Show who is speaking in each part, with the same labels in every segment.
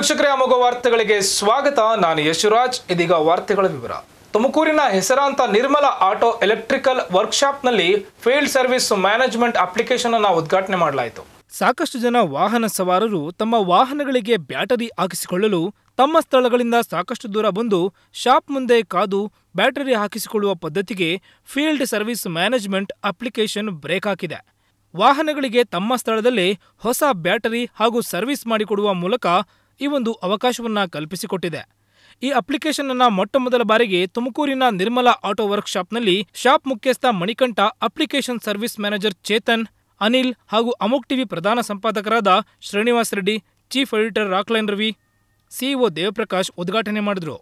Speaker 1: ವೀಕ್ಷಕರೇ ಅಮೋಘ ವಾರ್ತೆಗಳಿಗೆ ಸ್ವಾಗತ ನಾನು ಯಶುರಾಜ್ ಇದೀಗ ವಾರ್ತೆಗಳ ವಿವರ ತುಮಕೂರಿನ ಹೆಸರಾಂತ ನಿರ್ಮಲ ಆಟೋ ಎಲೆಕ್ಟ್ರಿಕಲ್ ವರ್ಕ್ಶಾಪ್ನಲ್ಲಿ ಫೀಲ್ಡ್ ಸರ್ವಿಸ್ ಮ್ಯಾನೇಜ್ಮೆಂಟ್ ಅಪ್ಲಿಕೇಶನ್ ಅನ್ನು ಉದ್ಘಾಟನೆ ಮಾಡಲಾಯಿತು ಸಾಕಷ್ಟು ಜನ ವಾಹನ ಸವಾರರು ತಮ್ಮ ವಾಹನಗಳಿಗೆ ಬ್ಯಾಟರಿ ಹಾಕಿಸಿಕೊಳ್ಳಲು ತಮ್ಮ ಸ್ಥಳಗಳಿಂದ ಸಾಕಷ್ಟು ದೂರ ಬಂದು ಶಾಪ್ ಮುಂದೆ ಕಾದು ಬ್ಯಾಟರಿ ಹಾಕಿಸಿಕೊಳ್ಳುವ ಪದ್ಧತಿಗೆ field service management application brake ಹಾಕಿದೆ ವಾಹನಗಳಿಗೆ ತಮ್ಮ ಸ್ಥಳದಲ್ಲೇ ಹೊಸ ಬ್ಯಾಟರಿ ಹಾಗೂ ಸರ್ವಿಸ್ ಮಾಡಿಕೊಡುವ ಮೂಲಕ ಈ ಒಂದು ಅವಕಾಶವನ್ನ ಕಲ್ಪಿಸಿಕೊಟ್ಟಿದೆ ಈ ಅಪ್ಲಿಕೇಶನ್ ಅನ್ನ ಮೊಟ್ಟ ಮೊದಲ ಬಾರಿಗೆ ತುಮಕೂರಿನ ನಿರ್ಮಲಾ ಆಟೋ ವರ್ಕ್ಶಾಪ್ನಲ್ಲಿ ಶಾಪ್ ಮುಖ್ಯಸ್ಥ Manikanta application service manager Chetan Anil ಹಾಗೂ ಅಮೋಕ್ ಟಿವಿ ಪ್ರಧಾನ ಸಂಪಾದಕರಾದ Srinivas Reddy chief editor Rockline Ravi CEO Devaprakash ಉದ್ಘಾಟನೆ ಮಾಡಿದರು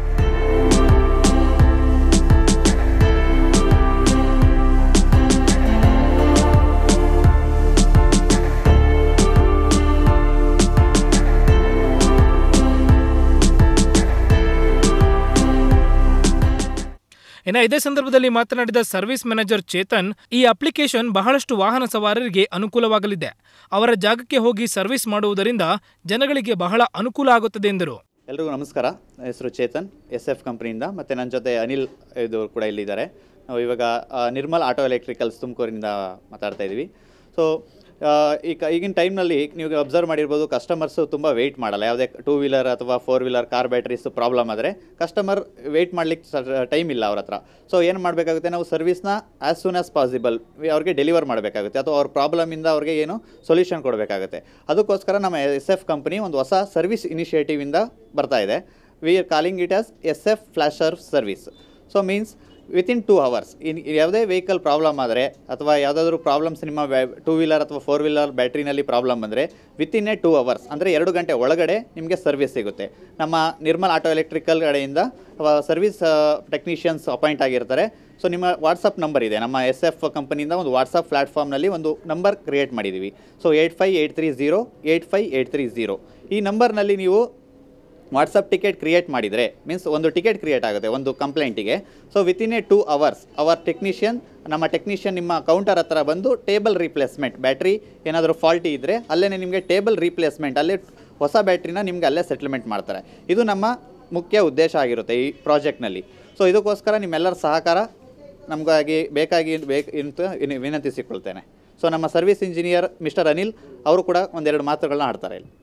Speaker 1: ಇನ್ನು ಇದೇ ಸಂದರ್ಭದಲ್ಲಿ ಮಾತನಾಡಿದ ಸರ್ವಿಸ್ ಮ್ಯಾನೇಜರ್ ಚೇತನ್ ಈ ಅಪ್ಲಿಕೇಶನ್ ಬಹಳಷ್ಟು ವಾಹನ ಸವಾರರಿಗೆ ಅನುಕೂಲವಾಗಲಿದೆ ಅವರ ಜಾಗಕ್ಕೆ ಹೋಗಿ ಸರ್ವಿಸ್ ಮಾಡುವುದರಿಂದ ಜನಗಳಿಗೆ ಬಹಳ ಅನುಕೂಲ ಆಗುತ್ತದೆ ಎಂದರು
Speaker 2: ಎಲ್ರಿಗೂ ನಮಸ್ಕಾರ ನನ್ನ ಹೆಸರು ಚೇತನ್ ಎಸ್ ಎಫ್ ಕಂಪ್ನಿಯಿಂದ ಮತ್ತು ನನ್ನ ಜೊತೆ ಅನಿಲ್ ಇದು ಕೂಡ ಇಲ್ಲಿದ್ದಾರೆ ನಾವು ಇವಾಗ ಆ, ನಿರ್ಮಲ್ ಆಟೋ ಎಲೆಕ್ಟ್ರಿಕಲ್ಸ್ ತುಮಕೂರಿನಿಂದ ಮಾತಾಡ್ತಾ ಇದ್ದೀವಿ ಸೊ ಈಗ ಈಗಿನ ಟೈಮ್ನಲ್ಲಿ ನೀವು ಅಬ್ಸರ್ವ್ ಮಾಡಿರ್ಬೋದು ಕಸ್ಟಮರ್ಸು ತುಂಬ ವೆಯ್ಟ್ ಮಾಡಲ್ಲ ಯಾವುದೇ ಟೂ ವೀಲರ್ ಅಥವಾ four wheeler car batteries problem ಆದರೆ ಕಸ್ಟಮರ್ ವೆಯ್ಟ್ ಮಾಡ್ಲಿಕ್ಕೆ ಟೈಮ್ ಇಲ್ಲ ಅವ್ರ ಹತ್ರ ಸೊ ಏನು ಮಾಡಬೇಕಾಗುತ್ತೆ ನಾವು ಸರ್ವಿಸ್ನ ಆ್ಯಸ್ ಸೂನ್ ಆಸ್ ಪಾಸಿಬಲ್ ಅವ್ರಿಗೆ ಡೆಲಿವರ್ ಮಾಡಬೇಕಾಗುತ್ತೆ ಅಥವಾ ಅವ್ರ ಪ್ರಾಬ್ಲಮಿಂದ ಅವ್ರಿಗೆ ಏನು ಸೊಲ್ಯೂಷನ್ ಕೊಡಬೇಕಾಗುತ್ತೆ ಅದಕ್ಕೋಸ್ಕರ ನಮ್ಮ ಎಸ್ ಎಫ್ ಕಂಪ್ನಿ ಒಂದು ಹೊಸ ಸರ್ವಿಸ್ ಇನಿಷಿಯೇಟಿವಿಂದ ಬರ್ತಾ ಇದೆ we are calling it as S F flasher service so means within two hours in ಯಾವುದೇ ವೆಹಿಕಲ್ ಪ್ರಾಬ್ಲಮ್ ಆದರೆ ಅಥವಾ ಯಾವುದಾದ್ರೂ ಪ್ರಾಬ್ಲಮ್ಸ್ ನಿಮ್ಮ ಟೂ ವೀಲರ್ ಅಥವಾ ಫೋರ್ ವೀಲರ್ ಬ್ಯಾಟ್ರಿನಲ್ಲಿ ಪ್ರಾಬ್ಲಮ್ ಬಂದರೆ ವಿತಿನ್ ಎ ಟೂ ಅವರ್ಸ್ ಅಂದರೆ ಎರಡು ಗಂಟೆ ಒಳಗಡೆ ನಿಮಗೆ ಸರ್ವಿಸ್ ಸಿಗುತ್ತೆ ನಮ್ಮ ನಿರ್ಮಲ್ ಆಟೋ ಎಲೆಕ್ಟ್ರಿಕಲ್ ಕಡೆಯಿಂದ ಸರ್ವಿಸ್ ಟೆಕ್ನಿಷಿಯನ್ಸ್ ಅಪಾಯಿಂಟ್ ಆಗಿರ್ತಾರೆ ಸೊ ನಿಮ್ಮ ವಾಟ್ಸಪ್ ನಂಬರ್ ಇದೆ ನಮ್ಮ ಎಸ್ ಎಫ್ ಕಂಪನಿಯಿಂದ ಒಂದು ವಾಟ್ಸಪ್ ಪ್ಲ್ಯಾಟ್ಫಾರ್ಮ್ನಲ್ಲಿ ಒಂದು ನಂಬರ್ ಕ್ರಿಯೇಟ್ ಮಾಡಿದ್ದೀವಿ so eight five eight three zero eight five eight three zero ಈ ನಂಬರ್ನಲ್ಲಿ ನೀವು ವಾಟ್ಸಪ್ ಟಿಕೆಟ್ ಕ್ರಿಯೇಟ್ ಮಾಡಿದರೆ ಮೀನ್ಸ್ ಒಂದು ಟಿಕೆಟ್ ಕ್ರಿಯೇಟ್ ಆಗುತ್ತೆ ಒಂದು ಕಂಪ್ಲೇಂಟಿಗೆ so within a two hours hour technician ನಮ್ಮ ಟೆಕ್ನಿಷಿಯನ್ ನಿಮ್ಮ ಕೌಂಟರ್ ಹತ್ರ ಬಂದು ಟೇಬಲ್ ರೀಪ್ಲೇಸ್ಮೆಂಟ್ ಬ್ಯಾಟ್ರಿ ಏನಾದರೂ ಫಾಲ್ಟಿ ಇದ್ದರೆ ಅಲ್ಲೇ ನಿಮಗೆ ಟೇಬಲ್ ರೀಪ್ಲೇಸ್ಮೆಂಟ್ ಅಲ್ಲೇ ಹೊಸ ಬ್ಯಾಟ್ರಿನ ನಿಮಗೆ ಅಲ್ಲೇ ಸೆಟ್ಲ್ಮೆಂಟ್ ಮಾಡ್ತಾರೆ ಇದು ನಮ್ಮ ಮುಖ್ಯ ಉದ್ದೇಶ ಆಗಿರುತ್ತೆ ಈ ಪ್ರಾಜೆಕ್ಟ್ನಲ್ಲಿ ಸೊ ಇದಕ್ಕೋಸ್ಕರ ನಿಮ್ಮೆಲ್ಲರ ಸಹಕಾರ ನಮಗಾಗಿ ಬೇಕಾಗಿ ಬೇಕು ಅಂತ ವಿನ- ವಿನಂತಿಸಿಕೊಳ್ತೇನೆ ಸೊ ನಮ್ಮ ಸರ್ವಿಸ್ ಇಂಜಿನಿಯರ್ ಮಿಸ್ಟರ್ ಅನಿಲ್ ಅವರು ಕೂಡ ಒಂದೆರಡು ಮಾತುಗಳನ್ನ ಆಡ್ತಾರೆ ಇಲ್ಲಿ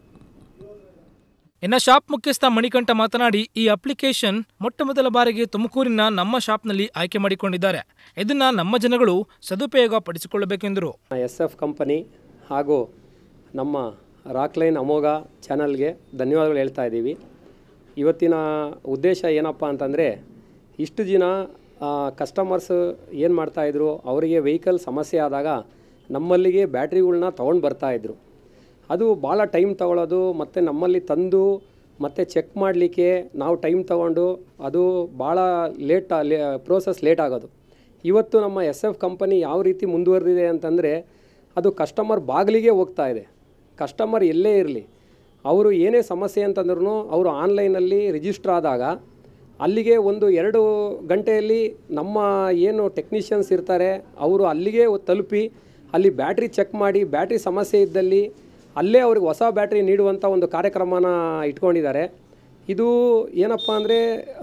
Speaker 1: ಇನ್ನು ಶಾಪ್ ಮುಖ್ಯಸ್ಥ ಮಣಿಕಂಠ ಮಾತನಾಡಿ ಈ ಅಪ್ಲಿಕೇಶನ್ ಮೊಟ್ಟ ಮೊದಲ ಬಾರಿಗೆ ತುಮಕೂರಿನ ನಮ್ಮ ಶಾಪ್ನಲ್ಲಿ ಆಯ್ಕೆ ಮಾಡಿಕೊಂಡಿದ್ದಾರೆ ಇದನ್ನ ನಮ್ಮ ಜನಗಳು ಸದುಪಯೋಗ ಪಡಿಸಿಕೊಳ್ಳಬೇಕೆಂದರು
Speaker 3: ಎಸ್ ಎಫ್ ಕಂಪನಿ ಹಾಗೂ ನಮ್ಮ ರಾಕ್ಲೈನ್ ಅಮೋಘ ಚಾನಲ್ಗೆ ಧನ್ಯವಾದಗಳು ಹೇಳ್ತಾ ಇದ್ದೀವಿ ಇವತ್ತಿನ ಉದ್ದೇಶ ಏನಪ್ಪ ಅಂತಂದರೆ ಇಷ್ಟು ದಿನ ಕಸ್ಟಮರ್ಸ್ ಏನು ಮಾಡ್ತಾಯಿದ್ರು ಅವರಿಗೆ ವೆಹಿಕಲ್ ಸಮಸ್ಯೆ ಆದಾಗ ನಮ್ಮಲ್ಲಿಗೆ ಬ್ಯಾಟ್ರಿಗಳ್ನ ತೊಗೊಂಡು ಬರ್ತಾಯಿದ್ರು ಅದು ಭಾಳ ಟೈಮ್ ತಗೊಳ್ಳೋದು ಮತ್ತು ನಮ್ಮಲ್ಲಿ ತಂದು ಮತ್ತು ಚೆಕ್ ಮಾಡಲಿಕ್ಕೆ ನಾವು ಟೈಮ್ ತಗೊಂಡು ಅದು ಭಾಳ ಲೇಟ್ ಲೇ ಪ್ರೋಸೆಸ್ ಲೇಟ್ ಆಗೋದು ಇವತ್ತು ನಮ್ಮ ಎಸ್ ಎಫ್ ಕಂಪನಿ ಯಾವ ರೀತಿ ಮುಂದುವರೆದಿದೆ ಅಂತಂದರೆ ಅದು ಕಸ್ಟಮರ್ ಬಾಗಿಲಿಗೆ ಹೋಗ್ತಾ ಇದೆ ಕಸ್ಟಮರ್ ಎಲ್ಲೇ ಇರಲಿ ಅವರು ಏನೇ ಸಮಸ್ಯೆ ಅಂತಂದ್ರೂ ಅವರು ಆನ್ಲೈನಲ್ಲಿ ರಿಜಿಸ್ಟರ್ ಆದಾಗ ಅಲ್ಲಿಗೆ ಒಂದು ಎರಡು ಗಂಟೆಯಲ್ಲಿ ನಮ್ಮ ಏನು ಟೆಕ್ನಿಷಿಯನ್ಸ್ ಇರ್ತಾರೆ ಅವರು ಅಲ್ಲಿಗೆ ತಲುಪಿ ಅಲ್ಲಿ ಬ್ಯಾಟ್ರಿ ಚೆಕ್ ಮಾಡಿ ಬ್ಯಾಟ್ರಿ ಸಮಸ್ಯೆ ಇದ್ದಲ್ಲಿ ಅಲ್ಲೇ ಅವ್ರಿಗೆ ಹೊಸ ಬ್ಯಾಟ್ರಿ ನೀಡುವಂಥ ಒಂದು ಕಾರ್ಯಕ್ರಮನ ಇಟ್ಕೊಂಡಿದ್ದಾರೆ ಇದು ಏನಪ್ಪ ಅಂದರೆ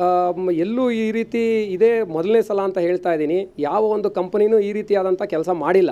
Speaker 3: ಎಲ್ಲೂ ಈ ರೀತಿ ಇದೇ ಮೊದಲನೇ ಸಲ ಅಂತ ಹೇಳ್ತಾ ಇದ್ದೀನಿ ಯಾವ ಒಂದು ಕಂಪನಿನೂ ಈ ರೀತಿಯಾದಂಥ ಕೆಲಸ ಮಾಡಿಲ್ಲ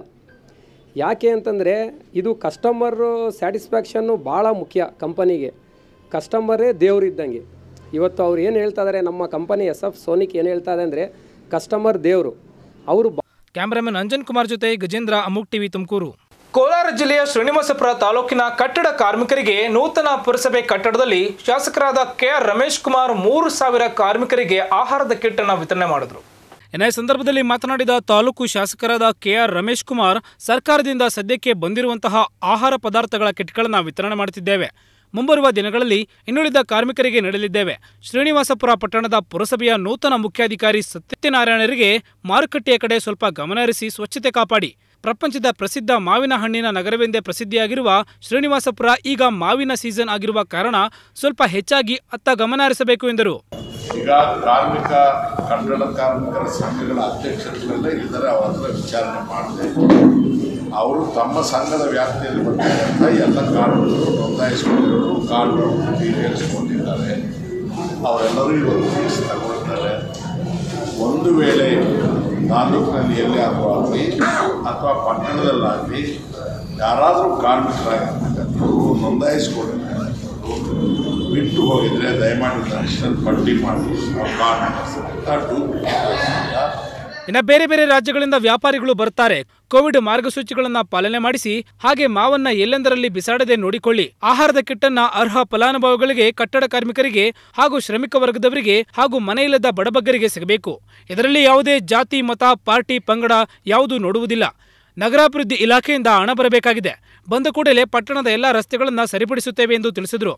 Speaker 3: ಯಾಕೆ ಅಂತಂದರೆ ಇದು ಕಸ್ಟಮರ್ ಸ್ಯಾಟಿಸ್ಫ್ಯಾಕ್ಷನ್ನು ಭಾಳ ಮುಖ್ಯ ಕಂಪನಿಗೆ ಕಸ್ಟಮರೇ ದೇವರಿದ್ದಂಗೆ ಇವತ್ತು ಅವ್ರು ಏನು ಹೇಳ್ತಾ ಇದ್ದಾರೆ ನಮ್ಮ ಕಂಪನಿ ಎಸ್ ಎಫ್ ಸೋನಿಕ್ ಏನು ಹೇಳ್ತಾ ಇದೆ ಅಂದರೆ ಕಸ್ಟಮರ್ ದೇವರು ಅವರು
Speaker 1: ಕ್ಯಾಮರಾಮನ್ ಅಂಜನ್ ಕುಮಾರ್ ಜೊತೆ ಗಜೇಂದ್ರ ಅಮುಕ್ ಟಿವಿ ತುಮಕೂರು ಕೋಲಾರ ಜಿಲ್ಲೆಯ ಶ್ರೀನಿವಾಸಪುರ ತಾಲೂಕಿನ ಕಟ್ಟಡ ಕಾರ್ಮಿಕರಿಗೆ ನೂತನ ಪುರಸಭೆ ಕಟ್ಟಡದಲ್ಲಿ ಶಾಸಕರಾದ ಕೆಆರ್ ರಮೇಶ್ ಕುಮಾರ್ ಮೂರು ಸಾವಿರ ಕಾರ್ಮಿಕರಿಗೆ ಆಹಾರದ ಕಿಟ್ ಅನ್ನು ವಿತರಣೆ ಮಾಡಿದ್ರು ಇನ್ನು ಈ ಸಂದರ್ಭದಲ್ಲಿ ಮಾತನಾಡಿದ ತಾಲೂಕು ಶಾಸಕರಾದ ಕೆಆರ್ ರಮೇಶ್ ಕುಮಾರ್ ಸರ್ಕಾರದಿಂದ ಸದ್ಯಕ್ಕೆ ಬಂದಿರುವಂತಹ ಆಹಾರ ಪದಾರ್ಥಗಳ ಕಿಟ್ಗಳನ್ನು ವಿತರಣೆ ಮಾಡುತ್ತಿದ್ದೇವೆ ಮುಂಬರುವ ದಿನಗಳಲ್ಲಿ ಇನ್ನುಳಿದ ಕಾರ್ಮಿಕರಿಗೆ ನೀಡಲಿದ್ದೇವೆ ಶ್ರೀನಿವಾಸಪುರ ಪಟ್ಟಣದ ಪುರಸಭೆಯ ನೂತನ ಮುಖ್ಯಾಧಿಕಾರಿ ಸತ್ಯನಾರಾಯಣರಿಗೆ ಮಾರುಕಟ್ಟೆಯ ಕಡೆ ಸ್ವಲ್ಪ ಗಮನಹರಿಸಿ ಸ್ವಚ್ಛತೆ ಕಾಪಾಡಿ ಪ್ರಪಂಚದ ಪ್ರಸಿದ್ಧ ಮಾವಿನ ಹಣ್ಣಿನ ನಗರವೆಂದೇ ಪ್ರಸಿದ್ಧಿಯಾಗಿರುವ ಶ್ರೀನಿವಾಸಪುರ ಈಗ ಮಾವಿನ ಸೀಸನ್ ಆಗಿರುವ ಕಾರಣ ಸ್ವಲ್ಪ ಹೆಚ್ಚಾಗಿ ಅತ್ತ ಗಮನ ಹರಿಸಬೇಕು ಎಂದರು
Speaker 4: ಈಗ ಕಾರ್ಮಿಕ ಕನ್ನಡ ಕಾರ್ಮಿಕರ ಸಂಘಗಳ ಅಧ್ಯಕ್ಷರುಗಳೆಲ್ಲ ಇದ್ದಾರೆ ಅವರ ಹತ್ರ ವಿಚಾರಣೆ ಮಾಡಿದೆ ಅವರು ತಮ್ಮ ಸಂಘದ ವ್ಯಾಪ್ತಿಯಲ್ಲಿ ಬರ್ತಕ್ಕಂಥ ಎಲ್ಲ ಕಾರ್ಮಿಕರು ನೋಂದಾಯಿಸಿಕೊಂಡಿರೋರು ಕಾರ್ಡ್ ಡೀಟೇಲ್ಸ್ ಕೊಟ್ಟಿದ್ದಾರೆ ಅವರೆಲ್ಲರೂ ಇವತ್ತು ಫೀಸ್ ತಗೊಳ್ತಾರೆ ಒಂದು ವೇಳೆ ತಾಲೂಕಿನಲ್ಲಿ ಎಲ್ಲಿ ಆಗಲಿ ಅಥವಾ ಪಟ್ಟಣದಲ್ಲಾಗಲಿ ಯಾರಾದರೂ ಕಾರ್ಮಿಕರಾಗಿರ್ತಕ್ಕಂಥವ್ರು ನೋಂದಾಯಿಸಿಕೊಂಡಿರ್ತಕ್ಕಂಥವ್ರು ಬಿಟ್ಟು ಹೋಗಿದ್ರೆ ದಯಮಾಡಿ ನ್ಯಾಷನಲ್ ಪಟ್ಟಿ ಮಾಡಿ ನಾವು ಕಾರ್ಡ್ ಡೂಪ್ಲಿಕೇಟ್
Speaker 1: ಇನ್ನು ಬೇರೆ ಬೇರೆ ರಾಜ್ಯಗಳಿಂದ ವ್ಯಾಪಾರಿಗಳು ಬರ್ತಾರೆ ಕೋವಿಡ್ ಮಾರ್ಗಸೂಚಿಗಳನ್ನ ಪಾಲನೆ ಮಾಡಿಸಿ ಹಾಗೆ ಮಾವನ್ನ ಎಲ್ಲೆಂದರಲ್ಲಿ ಬಿಸಾಡದೆ ನೋಡಿಕೊಳ್ಳಿ ಆಹಾರದ ಕಿಟ್ಟನ್ನ ಅರ್ಹ ಫಲಾನುಭವಿಗಳಿಗೆ ಕಟ್ಟಡ ಕಾರ್ಮಿಕರಿಗೆ ಹಾಗೂ ಶ್ರಮಿಕ ವರ್ಗದವರಿಗೆ ಹಾಗೂ ಮನೆಯಿಲ್ಲದ ಬಡಬಗ್ಗರಿಗೆ ಸಿಗಬೇಕು ಇದರಲ್ಲಿ ಯಾವುದೇ ಜಾತಿ ಮತ ಪಾರ್ಟಿ ಪಂಗಡ ಯಾವುದು ನೋಡುವುದಿಲ್ಲ ನಗರಾಭಿವೃದ್ಧಿ ಇಲಾಖೆಯಿಂದ ಹಣ ಬರಬೇಕಾಗಿದೆ ಬಂದ ಕೂಡಲೇ ಪಟ್ಟಣದ ಎಲ್ಲಾ ರಸ್ತೆಗಳನ್ನ ಸರಿಪಡಿಸುತ್ತೇವೆ ಎಂದು ತಿಳಿಸಿದರು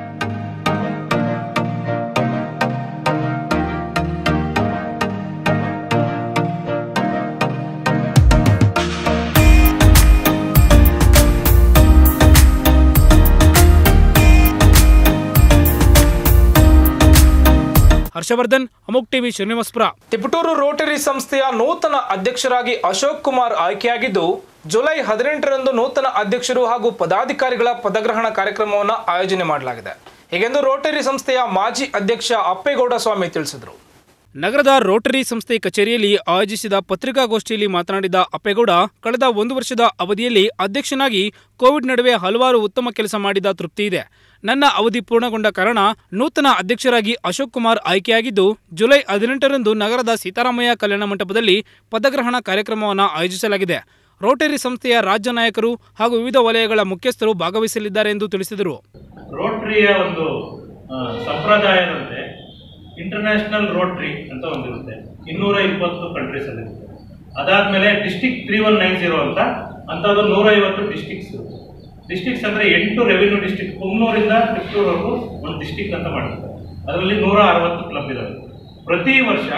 Speaker 1: ಹರ್ಷವರ್ಧನ್ ಅಮುಕ್ ಟಿವಿ ಶ್ರೀನಿವಾಸಪುರ ತಿಪಟೂರು ರೋಟರಿ ಸಂಸ್ಥೆಯ ನೂತನ ಅಧ್ಯಕ್ಷರಾಗಿ ಅಶೋಕ್ ಕುಮಾರ್ ಆಯ್ಕೆಯಾಗಿದ್ದು ಜುಲೈ ಹದಿನೆಂಟರಂದು ನೂತನ ಅಧ್ಯಕ್ಷರು ಹಾಗೂ ಪದಾಧಿಕಾರಿಗಳ ಪದಗ್ರಹಣ ಕಾರ್ಯಕ್ರಮವನ್ನು ಆಯೋಜನೆ ಮಾಡಲಾಗಿದೆ ಹೀಗೆಂದು ರೋಟರಿ ಸಂಸ್ಥೆಯ ಮಾಜಿ ಅಧ್ಯಕ್ಷ ಅಪ್ಪೇಗೌಡ ಸ್ವಾಮಿ ತಿಳಿಸಿದರು ನಗರದ ರೋಟರಿ ಸಂಸ್ಥೆ ಕಚೇರಿಯಲ್ಲಿ ಆಯೋಜಿಸಿದ ಪತ್ರಿಕಾಗೋಷ್ಠಿಯಲ್ಲಿ ಮಾತನಾಡಿದ ಅಪ್ಪೇಗೌಡ ಕಳೆದ ಒಂದು ವರ್ಷದ ಅವಧಿಯಲ್ಲಿ ಅಧ್ಯಕ್ಷನಾಗಿ ಕೋವಿಡ್ ನಡುವೆ ಹಲವಾರು ಉತ್ತಮ ಕೆಲಸ ಮಾಡಿದ ತೃಪ್ತಿ ಇದೆ ನನ್ನ ಅವಧಿ ಪೂರ್ಣಗೊಂಡ ಕಾರಣ ನೂತನ ಅಧ್ಯಕ್ಷರಾಗಿ ಅಶೋಕ್ ಕುಮಾರ್ ಆಯ್ಕೆಯಾಗಿದ್ದು ಜುಲೈ ಹದಿನೆಂಟರಂದು ನಗರದ ಸೀತಾರಾಮಯ್ಯ ಕಲ್ಯಾಣ ಮಂಟಪದಲ್ಲಿ ಪದಗ್ರಹಣ ಕಾರ್ಯಕ್ರಮವನ್ನು ಆಯೋಜಿಸಲಾಗಿದೆ ರೋಟರಿ ಸಂಸ್ಥೆಯ ರಾಜ್ಯ ನಾಯಕರು ಹಾಗೂ ವಿವಿಧ ವಲಯಗಳ ಮುಖ್ಯಸ್ಥರು ಭಾಗವಹಿಸಲಿದ್ದಾರೆ ಎಂದು ತಿಳಿಸಿದರು
Speaker 5: ರೋಟ್ರಿಯ ಒಂದು ಆ, ಸಂಪ್ರದಾಯದಂತೆ ಇಂಟರ್ನ್ಯಾಷನಲ್ ರೋಟ್ರಿ ಅಂತ ಒಂದಿರುತ್ತೆ ಇನ್ನೂರ ಇಪ್ಪತ್ತು ಕಂಟ್ರೀಸ್ ಅಲ್ಲಿ ಇರುತ್ತೆ ಅದಾದ್ಮೇಲೆ district three one nine zero ಅಂತ ಅಂಥದ್ದು ನೂರ ಐವತ್ತು ಡಿಸ್ಟಿಕ್ಸ್ ಇರುತ್ತೆ ಡಿಸ್ಟಿಕ್ಸ್ ಅಂದ್ರೆ ಎಂಟು ರೆವಿನ್ಯೂ ಡಿಸ್ಟಿಕ್ ಕುಮ್ನೂರಿಂದ ತಿಪ್ಟೂರ್ವರೆಗೂ ಒಂದು ಡಿಸ್ಟಿಕ್ ಅಂತ ಮಾಡಿರ್ತಾರೆ ಅದರಲ್ಲಿ ನೂರ ಅರವತ್ತು ಕ್ಲಬ್ ಇದಾವೆ ಪ್ರತಿ ವರ್ಷ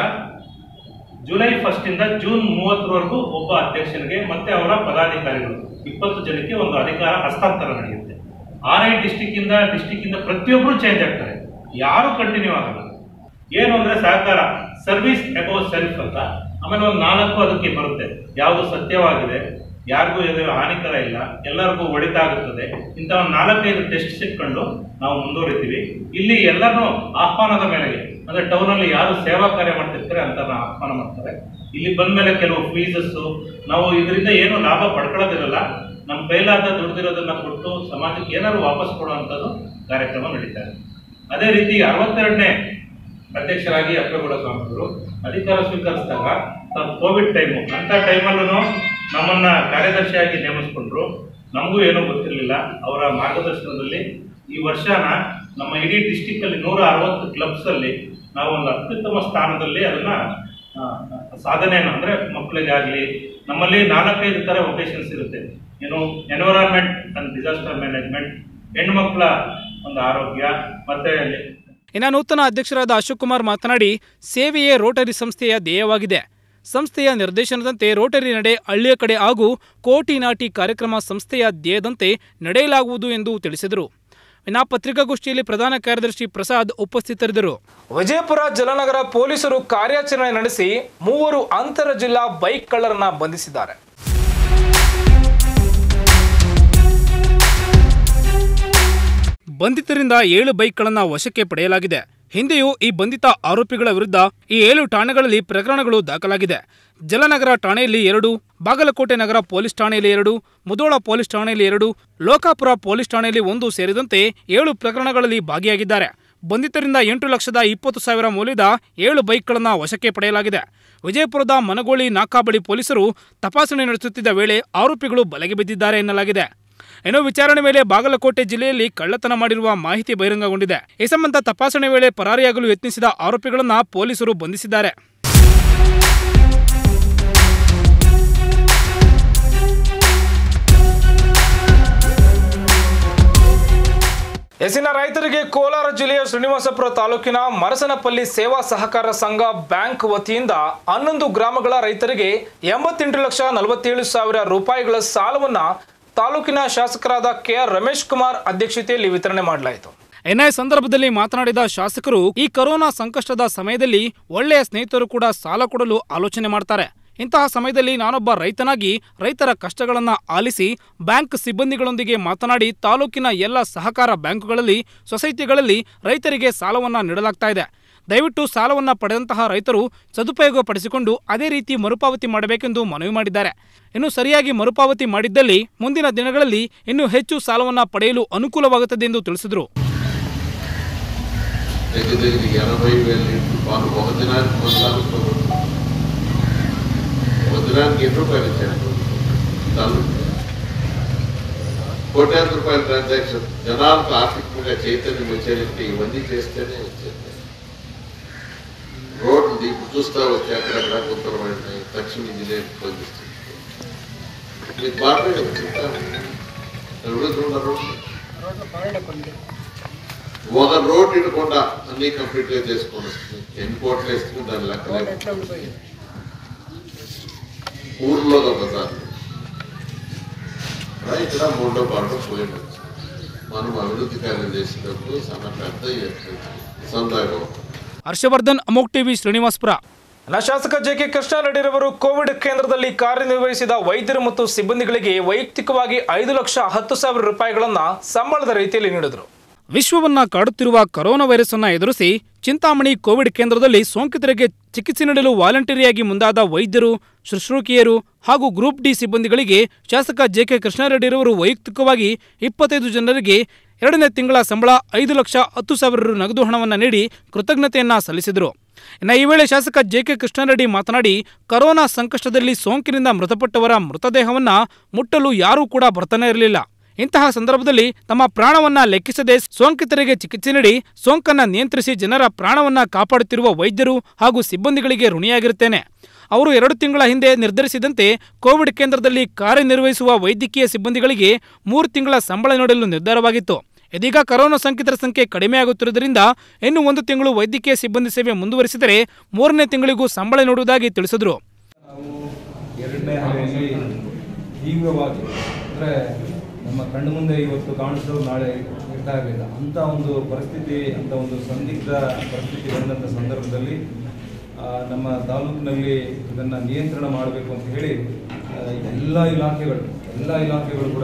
Speaker 5: ಜುಲೈ ಫಸ್ಟ್ ಇಂದ ಜೂನ್ ಮೂವತ್ತರವರೆಗೂ ಒಬ್ಬ ಅಧ್ಯಕ್ಷನಿಗೆ ಮತ್ತೆ ಅವರ ಪದಾಧಿಕಾರಿಗಳು ಇಪ್ಪತ್ತು ಜನಕ್ಕೆ ಒಂದು ಅಧಿಕಾರ ಹಸ್ತಾಂತರ ನಡೆಯುತ್ತೆ ಆರೈದು ಡಿಸ್ಟಿಕ್ ಇಂದ ಡಿಸ್ಟಿಕ್ ಇಂದ ಪ್ರತಿಯೊಬ್ಬರು ಚೇಂಜ್ ಆಗ್ತಾರೆ ಯಾರು ಕಂಟಿನ್ಯೂ ಆಗಲ್ಲ ಏನು ಅಂದ್ರೆ ಸಹಕಾರ ಸರ್ವಿಸ್ ಅಬೌವ್ ಸೆಲ್ಫ್ ಅಂತ ಆಮೇಲೆ ಒಂದು ನಾಲ್ಕು ಅದಕ್ಕೆ ಬರುತ್ತೆ ಯಾವುದು ಸತ್ಯವಾಗಿದೆ ಯಾರಿಗೂ ಇದು ಹಾನಿಕರ ಇಲ್ಲ ಎಲ್ಲರಿಗೂ ಒಳಿತಾಗುತ್ತದೆ ಇಂಥ ಒಂದು ನಾಲ್ಕೈದು ಟೆಸ್ಟ್ ಇಟ್ಕೊಂಡು ನಾವು ಮುಂದುವರಿತೀವಿ ಇಲ್ಲಿ ಎಲ್ಲರೂ ಆಹ್ವಾನದ ಮೇಲೆಗೆ ಅಂದ್ರೆ ಟೌನ್ ಅಲ್ಲಿ ಯಾರು ಸೇವಾ ಕಾರ್ಯ ಮಾಡ್ತಿರ್ತಾರೆ ಅಂತ ಆಹ್ವಾನ ಮಾಡ್ತಾರೆ ಇಲ್ಲಿ ಬಂದ್ಮೇಲೆ ಕೆಲವು ಫೀಸಸ್ ನಾವು ಇದರಿಂದ ಏನು ಲಾಭ ಪಡ್ಕೊಳ್ಳೋದಿರಲ್ಲ ನಮ್ಮ ಕೈಲಾದ ದುಡ್ದಿರೋದನ್ನ ಕೊಟ್ಟು ಸಮಾಜಕ್ಕೆ ಏನಾದ್ರು ವಾಪಸ್ ಕೊಡುವಂಥದ್ದು ಕಾರ್ಯಕ್ರಮ ನಡೀತಾ ಇದೆ ಅದೇ ರೀತಿ ಅರವತ್ತೆರಡನೇ ಅಧ್ಯಕ್ಷರಾಗಿ ಅಪ್ಪೇಗೌಡ ಸ್ವಾಮಿಗಳು ಅಧಿಕಾರ ಸ್ವೀಕರಿಸಿದಾಗ ತಾವು ಕೋವಿಡ್ ಟೈಮು ಅಂಥ ಟೈಮಲ್ಲೂ ನಮ್ಮನ್ನ ಕಾರ್ಯದರ್ಶಿಯಾಗಿ ನೇಮಿಸ್ಕೊಂಡ್ರು ನಮಗೂ ಏನೂ ಗೊತ್ತಿರಲಿಲ್ಲ ಅವರ ಮಾರ್ಗದರ್ಶನದಲ್ಲಿ ಈ ವರ್ಷನ ನಮ್ಮ ಇಡೀ ಡಿಸ್ಟಿಕ್ ಅಲ್ಲಿ ನೂರ ಅರವತ್ತು ಕ್ಲಬ್ಸ್ ಅಲ್ಲಿ ನಾವು ಒಂದು ಅತ್ಯುತ್ತಮ ಸ್ಥಾನದಲ್ಲಿ ಅದನ್ನ ಆ, ಸಾಧನೆಯನ್ನು ಅಂದ್ರೆ ಮಕ್ಕಳಿಗಾಗ್ಲಿ ನಮ್ಮಲ್ಲಿ ನಾಲ್ಕೈದು ತರ ವೊಕೇಶನ್ಸ್ ಇರುತ್ತೆ ಏನು ಎನ್ವಿರಾನ್ಮೆಂಟ್ ಅಂಡ್ ಡಿಸಾಸ್ಟರ್ ಮ್ಯಾನೇಜ್ಮೆಂಟ್ ಹೆಣ್ಮಕ್ಳ ಒಂದು ಆರೋಗ್ಯ ಮತ್ತೆ
Speaker 1: ಇನ್ನು ನೂತನ ಅಧ್ಯಕ್ಷರಾದ ಅಶೋಕ್ ಕುಮಾರ್ ಮಾತನಾಡಿ ಸೇವೆಯೇ ರೋಟರಿ ಸಂಸ್ಥೆಯ ಧ್ಯೇಯವಾಗಿದೆ ಸಂಸ್ಥೆಯ ನಿರ್ದೇಶನದಂತೆ ರೋಟರಿ ನಡೆ ಹಳ್ಳಿಯ ಕಡೆ ಹಾಗೂ ಕೋಟಿ ನಾಟಿ ಕಾರ್ಯಕ್ರಮ ಸಂಸ್ಥೆಯ ಧ್ಯೇಯದಂತೆ ನಡೆಯಲಾಗುವುದು ಎಂದು ತಿಳಿಸಿದರು ಇನ್ನು ಪತ್ರಿಕಾಗೋಷ್ಠಿಯಲ್ಲಿ ಪ್ರಧಾನ ಕಾರ್ಯದರ್ಶಿ ಪ್ರಸಾದ್ ಉಪಸ್ಥಿತರಿದ್ದರು ವಿಜಯಪುರ ಜಲನಗರ ಪೊಲೀಸರು ಕಾರ್ಯಾಚರಣೆ ನಡೆಸಿ ಮೂವರು ಅಂತರ ಜಿಲ್ಲಾ ಬೈಕ್ ಕಳ್ಳರನ್ನ ಬಂಧಿಸಿದ್ದಾರೆ ಬಂಧಿತರಿಂದ ಏಳು ಬೈಕ್ಗಳನ್ನು ವಶಕ್ಕೆ ಪಡೆಯಲಾಗಿದೆ ಹಿಂದೆಯೂ ಈ ಬಂಧಿತ ಆರೋಪಿಗಳ ವಿರುದ್ಧ ಈ ಏಳು ಠಾಣೆಗಳಲ್ಲಿ ಪ್ರಕರಣಗಳು ದಾಖಲಾಗಿದೆ ಜಲನಗರ ಠಾಣೆಯಲ್ಲಿ ಎರಡು ಬಾಗಲಕೋಟೆ ನಗರ ಪೊಲೀಸ್ ಠಾಣೆಯಲ್ಲಿ ಎರಡು ಮುದೋಳ ಪೊಲೀಸ್ ಠಾಣೆಯಲ್ಲಿ ಎರಡು ಲೋಕಾಪುರ ಪೊಲೀಸ್ ಠಾಣೆಯಲ್ಲಿ ಒಂದು ಸೇರಿದಂತೆ ಏಳು ಪ್ರಕರಣಗಳಲ್ಲಿ ಭಾಗಿಯಾಗಿದ್ದಾರೆ ಬಂಧಿತರಿಂದ ಎಂಟು ಲಕ್ಷದ ಇಪ್ಪತ್ತು ಸಾವಿರ ಮೌಲ್ಯದ ಏಳು ಬೈಕ್ಗಳನ್ನು ವಶಕ್ಕೆ ಪಡೆಯಲಾಗಿದೆ ವಿಜಯಪುರದ ಮನಗೋಳಿ ನಾಕಾಬಳಿ ಪೊಲೀಸರು ತಪಾಸಣೆ ನಡೆಸುತ್ತಿದ್ದ ವೇಳೆ ಆರೋಪಿಗಳು ಬಲೆಗೆ ಬಿದ್ದಿದ್ದಾರೆ ಎನ್ನಲಾಗಿದೆ ಇನ್ನು ವಿಚಾರಣೆ ವೇಳೆ ಬಾಗಲಕೋಟೆ ಜಿಲ್ಲೆಯಲ್ಲಿ ಕಳ್ಳತನ ಮಾಡಿರುವ ಮಾಹಿತಿ ಬಹಿರಂಗಗೊಂಡಿದೆ ಈ ಸಂಬಂಧ ತಪಾಸಣೆ ವೇಳೆ ಪರಾರಿಯಾಗಲು ಯತ್ನಿಸಿದ ಆರೋಪಿಗಳನ್ನು ಪೊಲೀಸರು ಬಂಧಿಸಿದ್ದಾರೆ ಎಸಿನ ರೈತರಿಗೆ ಕೋಲಾರ ಜಿಲ್ಲೆಯ ಶ್ರೀನಿವಾಸಪುರ ತಾಲೂಕಿನ ಮರಸನಪಲ್ಲಿ ಸೇವಾ ಸಹಕಾರ ಸಂಘ ಬ್ಯಾಂಕ್ ವತಿಯಿಂದ ಹನ್ನೊಂದು ಗ್ರಾಮಗಳ ರೈತರಿಗೆ ಎಂಬತ್ತೆಂಟು ಲಕ್ಷ ನಲವತ್ತೇಳು ಸಾವಿರ ರೂಪಾಯಿಗಳ ಸಾಲವನ್ನ ತಾಲೂಕಿನ ಶಾಸಕರಾದ ಕೆಆರ್ ರಮೇಶ್ ಕುಮಾರ್ ಅಧ್ಯಕ್ಷತೆಯಲ್ಲಿ ವಿತರಣೆ ಮಾಡಲಾಯಿತು ಎನ್ಐ ಸಂದರ್ಭದಲ್ಲಿ ಮಾತನಾಡಿದ ಶಾಸಕರು ಈ ಕರೋನಾ ಸಂಕಷ್ಟದ ಸಮಯದಲ್ಲಿ ಒಳ್ಳೆಯ ಸ್ನೇಹಿತರು ಕೂಡ ಸಾಲ ಕೊಡಲು ಆಲೋಚನೆ ಮಾಡ್ತಾರೆ ಇಂತಹ ಸಮಯದಲ್ಲಿ ನಾನೊಬ್ಬ ರೈತನಾಗಿ ರೈತರ ಕಷ್ಟಗಳನ್ನು ಆಲಿಸಿ ಬ್ಯಾಂಕ್ ಸಿಬ್ಬಂದಿಗಳೊಂದಿಗೆ ಮಾತನಾಡಿ ತಾಲೂಕಿನ ಎಲ್ಲ ಸಹಕಾರ ಬ್ಯಾಂಕುಗಳಲ್ಲಿ ಸೊಸೈಟಿಗಳಲ್ಲಿ ರೈತರಿಗೆ ಸಾಲವನ್ನು ನೀಡಲಾಗ್ತಾ ಇದೆ ದಯವಿಟ್ಟು ಸಾಲವನ್ನು ಪಡೆದಂತಹ ರೈತರು ಸದುಪಯೋಗ ಪಡಿಸಿಕೊಂಡು ಅದೇ ರೀತಿ ಮರುಪಾವತಿ ಮಾಡಬೇಕೆಂದು ಮನವಿ ಮಾಡಿದ್ದಾರೆ ಇನ್ನು ಸರಿಯಾಗಿ ಮರುಪಾವತಿ ಮಾಡಿದ್ದಲ್ಲಿ ಮುಂದಿನ ದಿನಗಳಲ್ಲಿ ಇನ್ನೂ ಹೆಚ್ಚು ಸಾಲವನ್ನು ಪಡೆಯಲು ಅನುಕೂಲವಾಗುತ್ತದೆ ಎಂದು ತಿಳಿಸಿದರು
Speaker 6: దగ్గర దగ్గర ఎనభై వేల లీటర్లు పాలు ఒక దినానికి కొనసాగు ప్రభుత్వం ఒక దినానికి ఎన్ని రూపాయలు ఇచ్చారు చాలు కోట్యాంత రూపాయల ట్రాన్సాక్షన్ జనాలకు ఆర్థికంగా చైతన్యం వచ్చేటట్టు ఇవన్నీ చేస్తేనే వచ్చేది రోడ్లు ఇప్పుడు చూస్తా వచ్చి అక్కడక్కడ ఉత్తరమైన తక్షణ ఇంజనీరింగ్ స్పందిస్తుంది మీకు బాగా చెప్తాను ఎవరు రోడ్లు ఒక రోడ్ ఇడకుండా అన్ని కంప్లీట్ గా చేసుకొని వస్తుంది ఎన్ని కోట్లు వేస్తుంది దాని లెక్కలే ఊర్లో ఒకసారి ఇక్కడ మూడో పాట పోయినచ్చు మనం అభివృద్ధి కార్యం చేసినప్పుడు చాలా పెద్ద ఎత్తు సందాగం
Speaker 1: ಹರ್ಷವರ್ಧನ್ ಅಮೋಕ್ ಟಿವಿ ಶ್ರೀನಿವಾಸ್ಪುರ ನ ಶಾಸಕ ಜೆಕೆ ಕೃಷ್ಣಾರೆಡ್ಡಿರವರು ಕೋವಿಡ್ ಕೇಂದ್ರದಲ್ಲಿ ಕಾರ್ಯನಿರ್ವಹಿಸಿದ ವೈದ್ಯರು ಮತ್ತು ಸಿಬ್ಬಂದಿಗಳಿಗೆ ವೈಯಕ್ತಿಕವಾಗಿ ಐದು ಲಕ್ಷ ಹತ್ತು ಸಾವಿರ ರೂಪಾಯಿಗಳನ್ನು ಸಂಬಳದ ರೀತಿಯಲ್ಲಿ ನೀಡಿದರು ವಿಶ್ವವನ್ನ ಕಾಡುತ್ತಿರುವ ಕರೋನಾ ವೈರಸ್ ಅನ್ನ ಎದುರಿಸಿ ಚಿಂತಾಮಣಿ ಕೋವಿಡ್ ಕೇಂದ್ರದಲ್ಲಿ ಸೋಂಕಿತರಿಗೆ ಚಿಕಿತ್ಸೆ ನೀಡಲು ವಾಲಂಟರಿಯಾಗಿ ಮುಂದಾದ ವೈದ್ಯರು ಶುಶ್ರೂಷಕಿಯರು ಹಾಗೂ ಗ್ರೂಪ್ ಡಿ ಸಿಬ್ಬಂದಿಗಳಿಗೆ ಶಾಸಕ ಜೆಕೆ ಕೃಷ್ಣಾರೆಡ್ಡಿರವರು ವೈಯಕ್ತಿಕವಾಗಿ ಇಪ್ಪತ್ತೈದು ಜನರಿಗೆ ಎರಡನೇ ತಿಂಗಳ ಸಂಬಳ ಐದು ಲಕ್ಷ ಹತ್ತು ಸಾವಿರ ರು ನಗದು ಹಣವನ್ನು ನೀಡಿ ಕೃತಜ್ಞತೆಯನ್ನ ಸಲ್ಲಿಸಿದರು ಇನ್ನು ಈ ವೇಳೆ ಶಾಸಕ ಜೆಕೆ ಕೃಷ್ಣಾರೆಡ್ಡಿ ಮಾತನಾಡಿ ಕರೋನಾ ಸಂಕಷ್ಟದಲ್ಲಿ ಸೋಂಕಿನಿಂದ ಮೃತಪಟ್ಟವರ ಮೃತದೇಹವನ್ನ ಮುಟ್ಟಲು ಯಾರೂ ಕೂಡ ಬರ್ತಾನೆ ಇರಲಿಲ್ಲ ಇಂತಹ ಸಂದರ್ಭದಲ್ಲಿ ತಮ್ಮ ಪ್ರಾಣವನ್ನ ಲೆಕ್ಕಿಸದೆ ಸೋಂಕಿತರಿಗೆ ಚಿಕಿತ್ಸೆ ನೀಡಿ ಸೋಂಕನ್ನ ನಿಯಂತ್ರಿಸಿ ಜನರ ಪ್ರಾಣವನ್ನ ಕಾಪಾಡುತ್ತಿರುವ ವೈದ್ಯರು ಹಾಗೂ ಸಿಬ್ಬಂದಿಗಳಿಗೆ ಋಣಿಯಾಗಿರುತ್ತೇನೆ ಅವರು ಎರಡು ತಿಂಗಳ ಹಿಂದೆ ನಿರ್ಧರಿಸಿದಂತೆ ಕೋವಿಡ್ ಕೇಂದ್ರದಲ್ಲಿ ಕಾರ್ಯನಿರ್ವಹಿಸುವ ವೈದ್ಯಕೀಯ ಸಿಬ್ಬಂದಿಗಳಿಗೆ ಮೂರು ತಿಂಗಳ ಸಂಬಳ ನೀಡಲು ನಿರ್ಧಾರವಾಗಿತ್ತು ಇದೀಗ ಕರೋನಾ ಸೋಂಕಿತರ ಸಂಖ್ಯೆ ಕಡಿಮೆಯಾಗುತ್ತಿರುವುದರಿಂದ ಇನ್ನು ಒಂದು ತಿಂಗಳು ವೈದ್ಯಕೀಯ ಸಿಬ್ಬಂದಿ ಸೇವೆ ಮುಂದುವರಿಸಿದರೆ ಮೂರನೇ ತಿಂಗಳಿಗೂ ಸಂಬಳ ನೀಡುವುದಾಗಿ ತಿಳಿಸಿದರು
Speaker 7: ನಾವು ಎರಡನೇ ಅಲೆಯಲ್ಲಿ ತೀವ್ರವಾಗಿ ಅಂದರೆ ನಮ್ಮ ಕಣ್ಣು ಮುಂದೆ ಇವತ್ತು ಕಾಣಿಸೋದು ನಾಳೆ ಇರ್ತಾ ಇರಲಿಲ್ಲ ಅಂಥ ಒಂದು ಪರಿಸ್ಥಿತಿ ಅಂಥ ಒಂದು ಸಂದಿಗ್ಧ ಪರಿಸ್ಥಿತಿ ಬಂದಂಥ ಸಂದರ್ಭದಲ್ಲಿ ಆ, ನಮ್ಮ ತಾಲೂಕಿನಲ್ಲಿ ಇದನ್ನು ನಿಯಂತ್ರಣ ಮಾಡಬೇಕು ಅಂತ ಹೇಳಿ ಆ, ಎಲ್ಲ ಇಲಾಖೆಗಳು ಎಲ್ಲ ಇಲಾಖೆಗಳು ಕೂಡ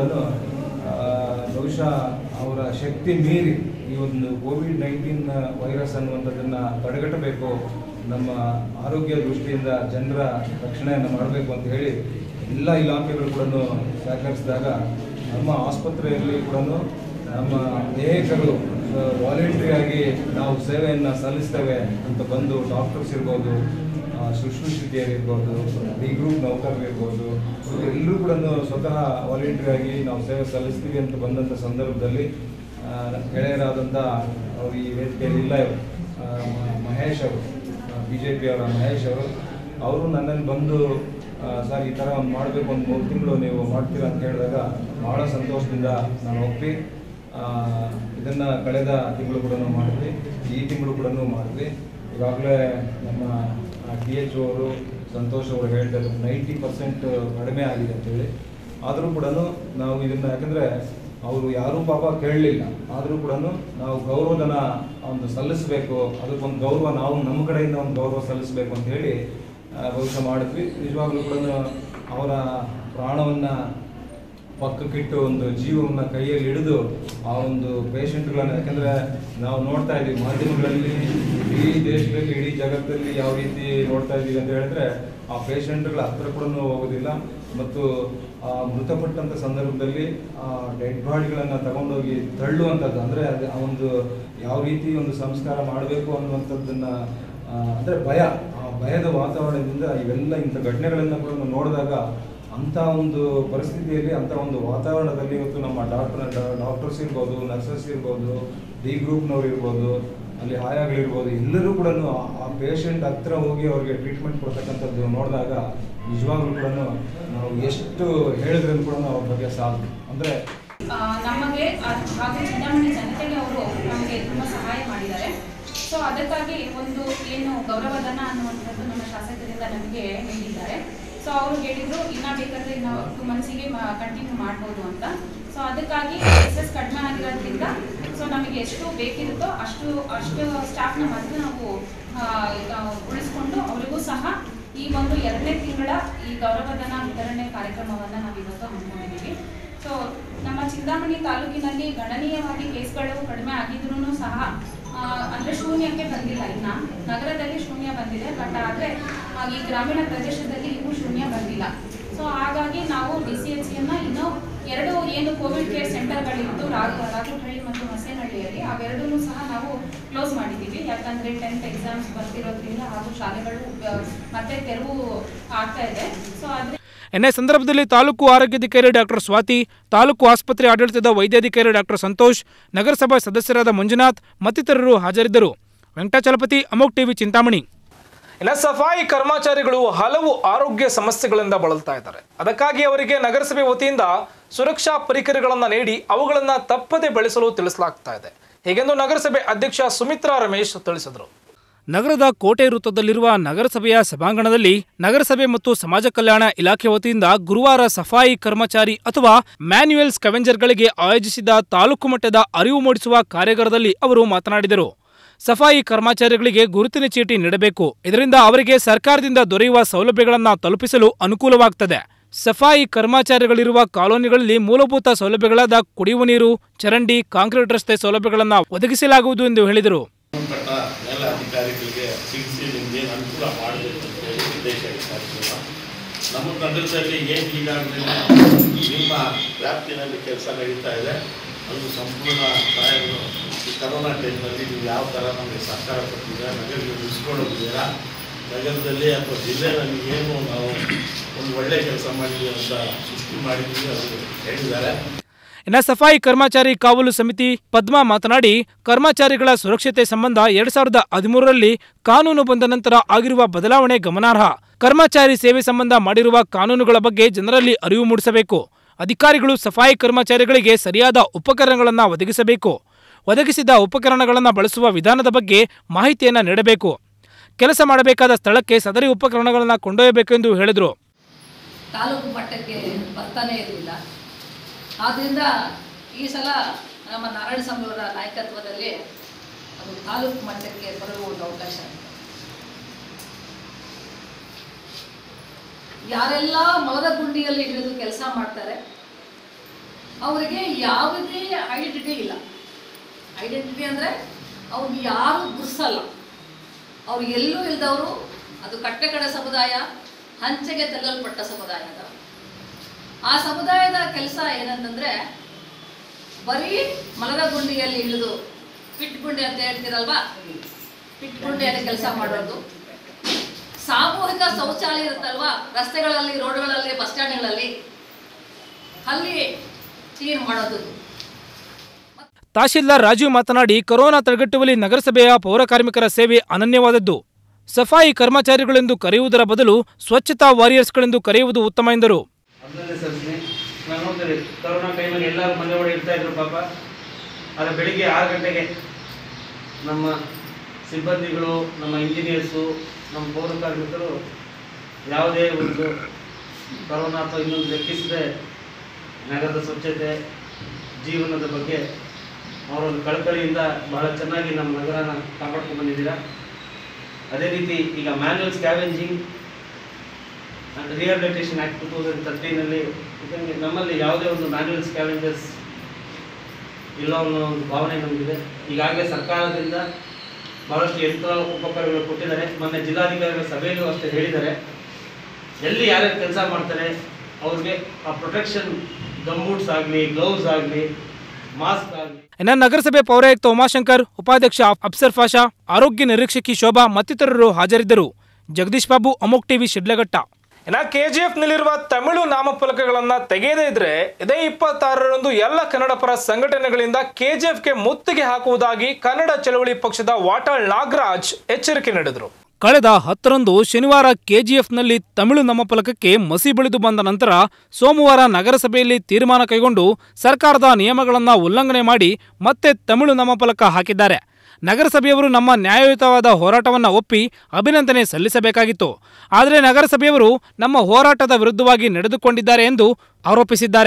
Speaker 7: ಬಹುಶಃ ಅವರ ಶಕ್ತಿ ಮೀರಿ ಈ ಒಂದು ಕೋವಿಡ್ ನೈನ್ಟೀನ್ ವೈರಸ್ ಅನ್ನುವಂಥದ್ದನ್ನು ತಡೆಗಟ್ಟಬೇಕು ನಮ್ಮ ಆರೋಗ್ಯ ದೃಷ್ಟಿಯಿಂದ ಜನರ ರಕ್ಷಣೆಯನ್ನು ಮಾಡಬೇಕು ಅಂತ ಹೇಳಿ ಎಲ್ಲ ಇಲಾಖೆಗಳು ಕೂಡ ಸಹಕರಿಸಿದಾಗ ನಮ್ಮ ಆಸ್ಪತ್ರೆಯಲ್ಲಿ ಕೂಡ ನಮ್ಮ ಅನೇಕರು ವಾಲಂಟ್ರಿಯಾಗಿ ನಾವು ಸೇವೆಯನ್ನು ಸಲ್ಲಿಸ್ತೇವೆ ಅಂತ ಬಂದು ಡಾಕ್ಟರ್ಸ್ ಇರ್ಬೋದು ಆ, ಶುಶ್ರೂಷಕಿಯರು ಇರ್ಬೋದು ಡಿ ಗ್ರೂಪ್ ನೌಕರರು ಇರ್ಬೋದು ಎಲ್ಲರೂ ಕೂಡ ಸ್ವತಃ ವಾಲಂಟ್ರಿಯಾಗಿ ನಾವು ಸೇವೆ ಸಲ್ಲಿಸ್ತೀವಿ ಅಂತ ಬಂದಂಥ ಸಂದರ್ಭದಲ್ಲಿ ಆ, ನಮ್ಮ ಗೆಳೆಯರಾದಂಥ ಅವರು ಈ ವೇದಿಕೆಯಲ್ಲಿ ಇಲ್ಲ ಇವರು ಆ, ಮ- ಮಹೇಶ್ ಅವರು ಬಿ ಜೆ ಪಿ ಅವರ ಮಹೇಶ್ ಅವರು ಅವರು ನನ್ನಲ್ಲಿ ಬಂದು ಆ, ಸರ್ ಈ ಥರ ಒಂದು ಮಾಡಬೇಕು ಒಂದು ಮೂರು ತಿಂಗಳು ನೀವು ಮಾಡ್ತೀರಾ ಅಂತ ಹೇಳಿದಾಗ ಭಾಳ ಸಂತೋಷದಿಂದ ನಾನು ಒಪ್ಪಿ ಆ, ಇದನ್ನ ಕಳೆದ ತಿಂಗಳು ಕೂಡ ಮಾಡಿದ್ವಿ ಈ ತಿಂಗಳು ಕೂಡ ಮಾಡಿದ್ವಿ ಈಗಾಗಲೇ ನಮ್ಮ ಟಿ ಎಚ್ ಅವರು ಸಂತೋಷ್ ಅವರು ಹೇಳ್ತಾ ಇದ್ರು ನೈಂಟಿ ಪರ್ಸೆಂಟ್ ಕಡಿಮೆ ಆಗಿದೆ ಅಂತೇಳಿ ಆದರೂ ಕೂಡ ನಾವು ಇದನ್ನ ಯಾಕಂದ್ರೆ ಅವರು ಯಾರೂ ಪಾಪ ಕೇಳಲಿಲ್ಲ ಆದರೂ ಕೂಡ ನಾವು ಗೌರವಧನ ಒಂದು ಸಲ್ಲಿಸಬೇಕು ಅದಕ್ಕೊಂದು ಗೌರವ ನಾವು ನಮ್ಮ ಕಡೆಯಿಂದ ಒಂದು ಗೌರವ ಸಲ್ಲಿಸಬೇಕು ಅಂತ ಹೇಳಿ ಆ, ಬಹುಶಃ ಮಾಡಿದ್ವಿ ನಿಜವಾಗ್ಲೂ ಕೂಡ ಅವರ ಪ್ರಾಣವನ್ನ ಪಕ್ಕಕ್ಕಿಟ್ಟು ಒಂದು ಜೀವವನ್ನು ಕೈಯಲ್ಲಿ ಹಿಡಿದು ಆ ಒಂದು ಪೇಷಂಟ್ಗಳನ್ನ ಯಾಕಂದ್ರೆ ನಾವು ನೋಡ್ತಾ ಇದ್ದೀವಿ ಮಾಧ್ಯಮಗಳಲ್ಲಿ ಇಡೀ ದೇಶದಲ್ಲಿ ಇಡೀ ಜಗತ್ತಲ್ಲಿ ಯಾವ ರೀತಿ ನೋಡ್ತಾ ಇದ್ದೀವಿ ಅಂತ ಹೇಳಿದ್ರೆ ಆ ಪೇಷಂಟ್ಗಳ ಹತ್ರ ಕೂಡ ಹೋಗೋದಿಲ್ಲ ಮತ್ತು ಆ ಮೃತಪಟ್ಟಂತ ಸಂದರ್ಭದಲ್ಲಿ ಆ ಡೆಡ್ ಬಾಡಿಗಳನ್ನು ತಗೊಂಡೋಗಿ ತಳ್ಳುವಂಥದ್ದು ಅಂದರೆ ಅದು ಆ ಒಂದು ಯಾವ ರೀತಿ ಒಂದು ಸಂಸ್ಕಾರ ಮಾಡಬೇಕು ಅನ್ನುವಂಥದ್ದನ್ನ ಆ, ಅಂದ್ರೆ ಭಯ ಆ ಭಯದ ವಾತಾವರಣದಿಂದ ಇವೆಲ್ಲ ಇಂಥ ಘಟನೆಗಳನ್ನ ಕೂಡ ನಾವು ನೋಡಿದಾಗ ಅಂಥ ಒಂದು ಪರಿಸ್ಥಿತಿಯಲ್ಲಿ ಅಂಥ ಒಂದು ವಾತಾವರಣದಲ್ಲಿ ಇವತ್ತು ನಮ್ಮ ಡಾಕ್ಟರ್ ಡಾಕ್ಟರ್ಸ್ ಇರ್ಬೋದು ನರ್ಸಸ್ ಇರ್ಬೋದು ಡಿ ಗ್ರೂಪ್ನವ್ರು ಇರ್ಬೋದು ಅಲ್ಲಿ ಆಯಾಗಳಿರ್ಬೋದು ಎಲ್ಲರೂ ಕೂಡ ಆ ಪೇಷಂಟ್ ಹತ್ರ ಹೋಗಿ ಅವ್ರಿಗೆ ಟ್ರೀಟ್ಮೆಂಟ್ ಕೊಡ್ತಕ್ಕಂಥದ್ದು ನೋಡಿದಾಗ ನಿಜವಾಗ್ಲೂ ಕೂಡ ನಾವು ಎಷ್ಟು ಹೇಳಿದ್ರೂ ಕೂಡ ಅವ್ರ ಬಗ್ಗೆ ಸಾಲದು ಅಂದರೆ
Speaker 8: ಆ, ನಮಗೆ ಅದ್- ಹಾಗೂ ಚಿಂತಾಮಣಿ ಜನತೆಗೆ ಅವರು ನಮಗೆ ತುಂಬ ಸಹಾಯ ಮಾಡಿದ್ದಾರೆ ಸೊ ಅದಕ್ಕಾಗಿ ಒಂದು ಏನು ಗೌರವಧನ ಅನ್ನುವಂಥದ್ದು ನಮ್ಮ ಶಾಸಕರಿಂದ ನಮಗೆ ನೀಡಿದ್ದಾರೆ ಸೊ ಅವರು ಹೇಳಿದ್ರು ಇನ್ನ ಬೇಕಾದ್ರೆ ಇನ್ನು ಟು ಮಂತ್ಸಿಗೆ ಕಂಟಿನ್ಯೂ ಮಾಡ್ಬೋದು ಅಂತ ಸೊ ಅದಕ್ಕಾಗಿ ಕೇಸಸ್ ಕಡಿಮೆ ಆಗಿರೋದ್ರಿಂದ ಸೊ ನಮಗೆ ಎಷ್ಟು ಬೇಕಿರುತ್ತೋ ಅಷ್ಟು ಅಷ್ಟು ಸ್ಟಾಫ್ನ ಮಾತ್ರ ನಾವು ಆ, ಆ, ಉಳಿಸ್ಕೊಂಡು ಅವರಿಗೂ ಸಹ ಈ ಒಂದು ಎರಡನೇ ತಿಂಗಳ ಈ ಗೌರವಧನ ವಿತರಣೆ ಕಾರ್ಯಕ್ರಮವನ್ನು ನಾವು ಇವತ್ತು ಹಮ್ಮಿಕೊಂಡಿದ್ದೀವಿ ಸೊ ನಮ್ಮ ಚಿಂತಾಮಣಿ ತಾಲೂಕಿನಲ್ಲಿ ಗಣನೀಯವಾಗಿ ಕೇಸ್ಗಳು ಕಡಿಮೆ ಆಗಿದ್ರೂ ಸಹ ಆ, ಅಂದ್ರೆ ಶೂನ್ಯಕ್ಕೆ ಬಂದಿಲ್ಲ ಇನ್ನ ನಗರದಲ್ಲಿ ಶೂನ್ಯ ಬಂದಿದೆ ಬಟ್ ಆದ್ರೆ ಆ, ಈ ಗ್ರಾಮೀಣ ಪ್ರದೇಶದಲ್ಲಿ ಇನ್ನೂ ಶೂನ್ಯ ಬಂದಿಲ್ಲ ಸೊ ಹಾಗಾಗಿ ನಾವು ಡಿ ಸಿ ಎಚ್ ಸಿಯನ್ನ ಇನ್ನೂ ಎರಡು ಏನು ಕೋವಿಡ್ ಕೇರ್ ಸೆಂಟರ್ಗಳಿತ್ತು ರಾಗ ರಾಗನಹಳ್ಳಿ ಮತ್ತು ಮಸೇನಹಳ್ಳಿಯಲ್ಲಿ ಅವೆರಡೂ ಸಹ ನಾವು ಕ್ಲೋಸ್ ಮಾಡಿದ್ದೀವಿ ಯಾಕಂದ್ರೆ ಟೆಂತ್ ಎಕ್ಸಾಮ್ಸ್ ಬರ್ತಿರೋದ್ರಿಂದ ಹಾಗೂ ಶಾಲೆಗಳು ಆ, ಮತ್ತೆ ತೆರವು ಆಗ್ತಾ ಇದೆ ಸೊ ಅದ್ರ
Speaker 1: ಎನ್ನೇ ಸಂದರ್ಭದಲ್ಲಿ ತಾಲೂಕು ಆರೋಗ್ಯಾಧಿಕಾರಿ ಡಾಕ್ಟರ್ ಸ್ವಾತಿ ತಾಲೂಕು ಆಸ್ಪತ್ರೆ ಆಡಳಿತದ ವೈದ್ಯಾಧಿಕಾರಿ ಡಾಕ್ಟರ್ ಸಂತೋಷ್ ನಗರಸಭಾ ಸದಸ್ಯರಾದ ಮಂಜುನಾಥ್ ಮತ್ತಿತರರು ಹಾಜರಿದ್ದರು ವೆಂಕಟಾಚಲಪತಿ ಅಮೋಕ್ ಟಿವಿ ಚಿಂತಾಮಣಿ ಇನ್ನು ಸಫಾಯಿ ಕರ್ಮಚಾರಿಗಳು ಹಲವು ಆರೋಗ್ಯ ಸಮಸ್ಯೆಗಳಿಂದ ಬಳಲ್ತಾ ಇದ್ದಾರೆ ಅದಕ್ಕಾಗಿ ಅವರಿಗೆ ನಗರಸಭೆ ವತಿಯಿಂದ ಸುರಕ್ಷಾ ಪರಿಕರಗಳನ್ನು ನೀಡಿ ಅವುಗಳನ್ನು ತಪ್ಪದೆ ಬೆಳೆಸಲು ತಿಳಿಸಲಾಗ್ತಾ ಇದೆ ಹೀಗೆಂದು ನಗರಸಭೆ ಅಧ್ಯಕ್ಷ ಸುಮಿತ್ರಾ ರಮೇಶ್ ತಿಳಿಸಿದರು ನಗರದ ಕೋಟೆ ವೃತ್ತದಲ್ಲಿರುವ ನಗರಸಭೆಯ ಸಭಾಂಗಣದಲ್ಲಿ ನಗರಸಭೆ ಮತ್ತು ಸಮಾಜ ಕಲ್ಯಾಣ ಇಲಾಖೆ ವತಿಯಿಂದ ಗುರುವಾರ ಸಫಾಯಿ ಕರ್ಮಚಾರಿ ಅಥವಾ ಮ್ಯಾನ್ಯುಯಲ್ ಸ್ಕವೆಂಜರ್ಗಳಿಗೆ ಆಯೋಜಿಸಿದ ತಾಲೂಕು ಮಟ್ಟದ ಅರಿವು ಮೂಡಿಸುವ ಕಾರ್ಯಾಗಾರದಲ್ಲಿ ಅವರು ಮಾತನಾಡಿದರು ಸಫಾಯಿ ಕರ್ಮಚಾರಿಗಳಿಗೆ ಗುರುತಿನ ಚೀಟಿ ನೀಡಬೇಕು ಇದರಿಂದ ಅವರಿಗೆ ಸರ್ಕಾರದಿಂದ ದೊರೆಯುವ ಸೌಲಭ್ಯಗಳನ್ನು ತಲುಪಿಸಲು ಅನುಕೂಲವಾಗುತ್ತದೆ ಸಫಾಯಿ ಕರ್ಮಚಾರಿಗಳಿರುವ ಕಾಲೋನಿಗಳಲ್ಲಿ ಮೂಲಭೂತ ಸೌಲಭ್ಯಗಳಾದ ಕುಡಿಯುವ ನೀರು ಚರಂಡಿ ಕಾಂಕ್ರೀಟ್ ರಸ್ತೆ ಸೌಲಭ್ಯಗಳನ್ನು ಒದಗಿಸಲಾಗುವುದು ಎಂದು ಹೇಳಿದರು
Speaker 9: ಸಂಬಂಧಪಟ್ಟ ಮೇಲಾಧಿಕಾರಿಗಳಿಗೆ ತಿಳಿಸಿ ನಿಮಗೆ ಅನುಕೂಲ ಮಾಡಬೇಕು ಅಂತ ಹೇಳಿ ಉದ್ದೇಶ ಈ ಕಾರ್ಯಕ್ರಮ ನಮ್ಮ ನಗರದಲ್ಲಿ ಏನು ಈಗಾಗಲೇ ನಿಮ್ಮ ವ್ಯಾಪ್ತಿನಲ್ಲಿ ಕೆಲಸ ನಡೀತಾ ಇದೆ ಅದು ಸಂಪೂರ್ಣ ಸಹಾಯಗಳು ಈ ಕರೋನಾ ಟೈಮ್ನಲ್ಲಿ ನೀವು ಯಾವ ಥರ ನಮಗೆ ಸಹಕಾರ ಕೊಟ್ಟಿದ್ದೀರಾ ನಗರದಲ್ಲಿ ಉಳಿಸ್ಕೊಳ್ಳೋದಿದ್ದೀರಾ ನಗರದಲ್ಲಿ ಅಥವಾ ಜಿಲ್ಲೆಯಲ್ಲಿ ಏನು ನಾವು ಒಂದು ಒಳ್ಳೆಯ ಕೆಲಸ ಮಾಡಿದ್ದೀವಿ ಅಂತ ಸೃಷ್ಟಿ ಮಾಡಿದ್ದೀವಿ ಅದು ಹೇಳಿದ್ದಾರೆ
Speaker 1: ಇನ್ನು ಸಫಾಯಿ ಕರ್ಮಚಾರಿ ಕಾವಲು ಸಮಿತಿ ಪದ್ಮಾ ಮಾತನಾಡಿ ಕರ್ಮಚಾರಿಗಳ ಸುರಕ್ಷತೆ ಸಂಬಂಧ ಎರಡ್ ಸಾವಿರದ ಹದಿಮೂರರಲ್ಲಿ ಕಾನೂನು ಬಂದ ನಂತರ ಆಗಿರುವ ಬದಲಾವಣೆ ಗಮನಾರ್ಹ ಕರ್ಮಚಾರಿ ಸೇವೆ ಸಂಬಂಧ ಮಾಡಿರುವ ಕಾನೂನುಗಳ ಬಗ್ಗೆ ಜನರಲ್ಲಿ ಅರಿವು ಮೂಡಿಸಬೇಕು ಅಧಿಕಾರಿಗಳು ಸಫಾಯಿ ಕರ್ಮಚಾರಿಗಳಿಗೆ ಸರಿಯಾದ ಉಪಕರಣಗಳನ್ನು ಒದಗಿಸಬೇಕು ಒದಗಿಸಿದ ಉಪಕರಣಗಳನ್ನು ಬಳಸುವ ವಿಧಾನದ ಬಗ್ಗೆ ಮಾಹಿತಿಯನ್ನು ನೀಡಬೇಕು ಕೆಲಸ ಮಾಡಬೇಕಾದ ಸ್ಥಳಕ್ಕೆ ಸದರಿ ಉಪಕರಣಗಳನ್ನು ಕೊಂಡೊಯ್ಯಬೇಕೆಂದು ಹೇಳಿದರು
Speaker 10: ತಾಲೂಕು ಮಟ್ಟಕ್ಕೆ ಬರ್ತಾನೆ ಇರಲಿಲ್ಲ ಆದ್ದರಿಂದ ಈ ಸಲ ನಮ್ಮ ನಾರಾಯಣ ಸ್ವಾಮಿಯವರ ನಾಯಕತ್ವದಲ್ಲಿ ಅದು ತಾಲೂಕು ಮಟ್ಟಕ್ಕೆ ಬರುವ ಒಂದು ಅವಕಾಶ ಇದೆ. ಯಾರೆಲ್ಲ ಮಲದ ಗುಂಡಿಯಲ್ಲಿ ಹಿಡಿದು ಕೆಲಸ ಮಾಡ್ತಾರೆ ಅವರಿಗೆ ಯಾವುದೇ ಐಡೆಂಟಿಟಿ ಇಲ್ಲ ಐಡೆಂಟಿಟಿ ಅಂದರೆ ಅವ್ರಿಗೆ ಯಾರು ಗುರ್ಸಲ್ಲ ಅವ್ರು ಎಲ್ಲೂ ಇಲ್ದವರು ಅದು ಕಟ್ಟೆಕಡೆ ಸಮುದಾಯ ಹಂಚೆಗೆ ತೆಲ್ಲಲ್ಪಟ್ಟ ಸಮುದಾಯ ಅದು. ಆ ಸಮುದಾಯದ ಕೆಲಸ ಏನಂತಂದ್ರೆ ಬರೀ ಮಲದ ಗುಂಡಿಯಲ್ಲಿ ಇಳಿದು ಪಿಟ್ ಗುಂಡಿ ಅಂತ ಹೇಳ್ತೀರಲ್ವಾ ಪಿಟ್ ಗುಂಡಿಯಲ್ಲಿ ಕೆಲಸ ಮಾಡೋದು ಸಾಮೂಹಿಕ ಶೌಚಾಲಯ ಇರುತ್ತಲ್ವಾ ರಸ್ತೆಗಳಲ್ಲಿ ರೋಡ್ಗಳಲ್ಲಿ ಬಸ್ ಸ್ಟ್ಯಾಂಡ್ಗಳಲ್ಲಿ ಅಲ್ಲಿ ಕ್ಲೀನ್ ಮಾಡೋದು
Speaker 1: ತಹಶೀಲ್ದಾರ್ ರಾಜೀವ್ ಮಾತನಾಡಿ ಕೊರೋನಾ ತಡೆಗಟ್ಟುವಲ್ಲಿ ನಗರಸಭೆಯ ಪೌರ ಕಾರ್ಮಿಕರ ಸೇವೆ ಅನನ್ಯವಾದದ್ದು ಸಫಾಯಿ ಕರ್ಮಚಾರಿಗಳೆಂದು ಕರೆಯುವುದರ ಬದಲು ಸ್ವಚ್ಛತಾ ವಾರಿಯರ್ಸ್ಗಳೆಂದು ಕರೆಯುವುದು ಉತ್ತಮ ಎಂದರು
Speaker 5: ಅದನ್ನೇ ಸರಿಸ್ತೀನಿ ನಾನು ನೋಡ್ತೀನಿ ಕರೋನಾ ಟೈಮಲ್ಲಿ ಎಲ್ಲರೂ ಮನೆ ಒಳಗೆ ಇರ್ತಾ ಇದ್ರು ಪಾಪ ಆದರೆ ಬೆಳಿಗ್ಗೆ ಆರು ಗಂಟೆಗೆ ನಮ್ಮ ಸಿಬ್ಬಂದಿಗಳು ನಮ್ಮ ಇಂಜಿನಿಯರ್ಸು ನಮ್ಮ ಪೌರ ಕಾರ್ಮಿಕರು ಯಾವುದೇ ಒಂದು ಕರೋನಾ ಅಥವಾ ಇನ್ನೊಂದು ಲೆಕ್ಕಿಸದೆ ನಗರದ ಸ್ವಚ್ಛತೆ ಜೀವನದ ಬಗ್ಗೆ ಅವರೊಂದು ಕಳಕಳಿಯಿಂದ ಬಹಳ ಚೆನ್ನಾಗಿ ನಮ್ಮ ನಗರನ ಕಾಪಾಡ್ಕೊಂಡು ಬಂದಿದ್ದೀರಾ ಅದೇ ರೀತಿ ಈಗ manual scavenging and rehabilitation act two thousand ತರ್ಟೀನಲ್ಲಿ ಇದಕ್ಕೆ ನಮ್ಮಲ್ಲಿ ಯಾವುದೇ ಒಂದು ಮ್ಯಾನ್ಯಲ್ ಸ್ಕ್ಯಾವೆಂಜರ್ಸ್ ಇಲ್ಲ ಅನ್ನೋ ಒಂದು ಭಾವನೆ ನಮಗಿದೆ ಈಗಾಗಲೇ ಸರ್ಕಾರದಿಂದ ಬಹಳಷ್ಟು ಯಂತ್ರ ಉಪಕರಣಗಳು ಕೊಟ್ಟಿದ್ದಾರೆ ಮೊನ್ನೆ ಜಿಲ್ಲಾಧಿಕಾರಿಗಳ ಸಭೆಯಲ್ಲೂ ಅಷ್ಟೇ ಹೇಳಿದ್ದಾರೆ ಎಲ್ಲಿ ಯಾರ್ಯಾರು ಕೆಲಸ ಮಾಡ್ತಾರೆ ಅವ್ರಿಗೆ ಆ ಪ್ರೊಟೆಕ್ಷನ್ ಗಂಬೂಟ್ಸ್ ಆಗಲಿ ಗ್ಲೌಸ್ ಆಗಲಿ ಮಾಸ್ಕ್ ಆಗಲಿ
Speaker 1: ಇನ್ನು ನಗರಸಭೆ ಪೌರಾಯುಕ್ತ ಉಮಾಶಂಕರ್ ಉಪಾಧ್ಯಕ್ಷ ಅಫ್ಸರ್ ಫಾಷಾ ಆರೋಗ್ಯ ನಿರೀಕ್ಷಕಿ ಶೋಭಾ ಮತ್ತಿತರರು ಹಾಜರಿದ್ದರು ಜಗದೀಶ್ ಬಾಬು ಅಮೋಕ್ ಟಿವಿ ಶಿಡ್ಲಘಟ್ಟ ಇನ್ನು ಕೆಜಿಎಫ್ ನಲ್ಲಿರುವ ತಮಿಳು ನಾಮಫಲಕಗಳನ್ನ ತೆಗೆಯದೇ ಇದ್ರೆ ಇದೇ ಇಪ್ಪತ್ತಾರರಂದು ಎಲ್ಲ ಕನ್ನಡ ಪರ ಸಂಘಟನೆಗಳಿಂದ ಕೆಜಿಎಫ್ಗೆ ಮುತ್ತಿಗೆ ಹಾಕುವುದಾಗಿ ಕನ್ನಡ ಚಳವಳಿ ಪಕ್ಷದ ವಾಟಾಳ್ ನಾಗರಾಜ್ ಎಚ್ಚರಿಕೆ ನೀಡಿದರು ಕಳೆದ ಹತ್ತರಂದು ಶನಿವಾರ ಕೆಜಿಎಫ್ನಲ್ಲಿ ತಮಿಳು ನಾಮಫಲಕಕ್ಕೆ ಮಸಿ ಬೆಳೆದು ಬಂದ ನಂತರ ಸೋಮವಾರ ನಗರಸಭೆಯಲ್ಲಿ ತೀರ್ಮಾನ ಕೈಗೊಂಡು ಸರ್ಕಾರದ ನಿಯಮಗಳನ್ನು ಉಲ್ಲಂಘನೆ ಮಾಡಿ ಮತ್ತೆ ತಮಿಳು ನಾಮಫಲಕ ಹಾಕಿದ್ದಾರೆ ನಗರಸಭೆಯವರು ನಮ್ಮ ನ್ಯಾಯಯುತವಾದ ಹೋರಾಟವನ್ನು ಒಪ್ಪಿ ಅಭಿನಂದನೆ ಸಲ್ಲಿಸಬೇಕಾಗಿತ್ತು ಆದರೆ ನಗರಸಭೆಯವರು ನಮ್ಮ ಹೋರಾಟದ ವಿರುದ್ಧವಾಗಿ ನಡೆದುಕೊಂಡಿದ್ದಾರೆ ಎಂದು ಆರೋಪಿಸಿದ್ದಾರೆ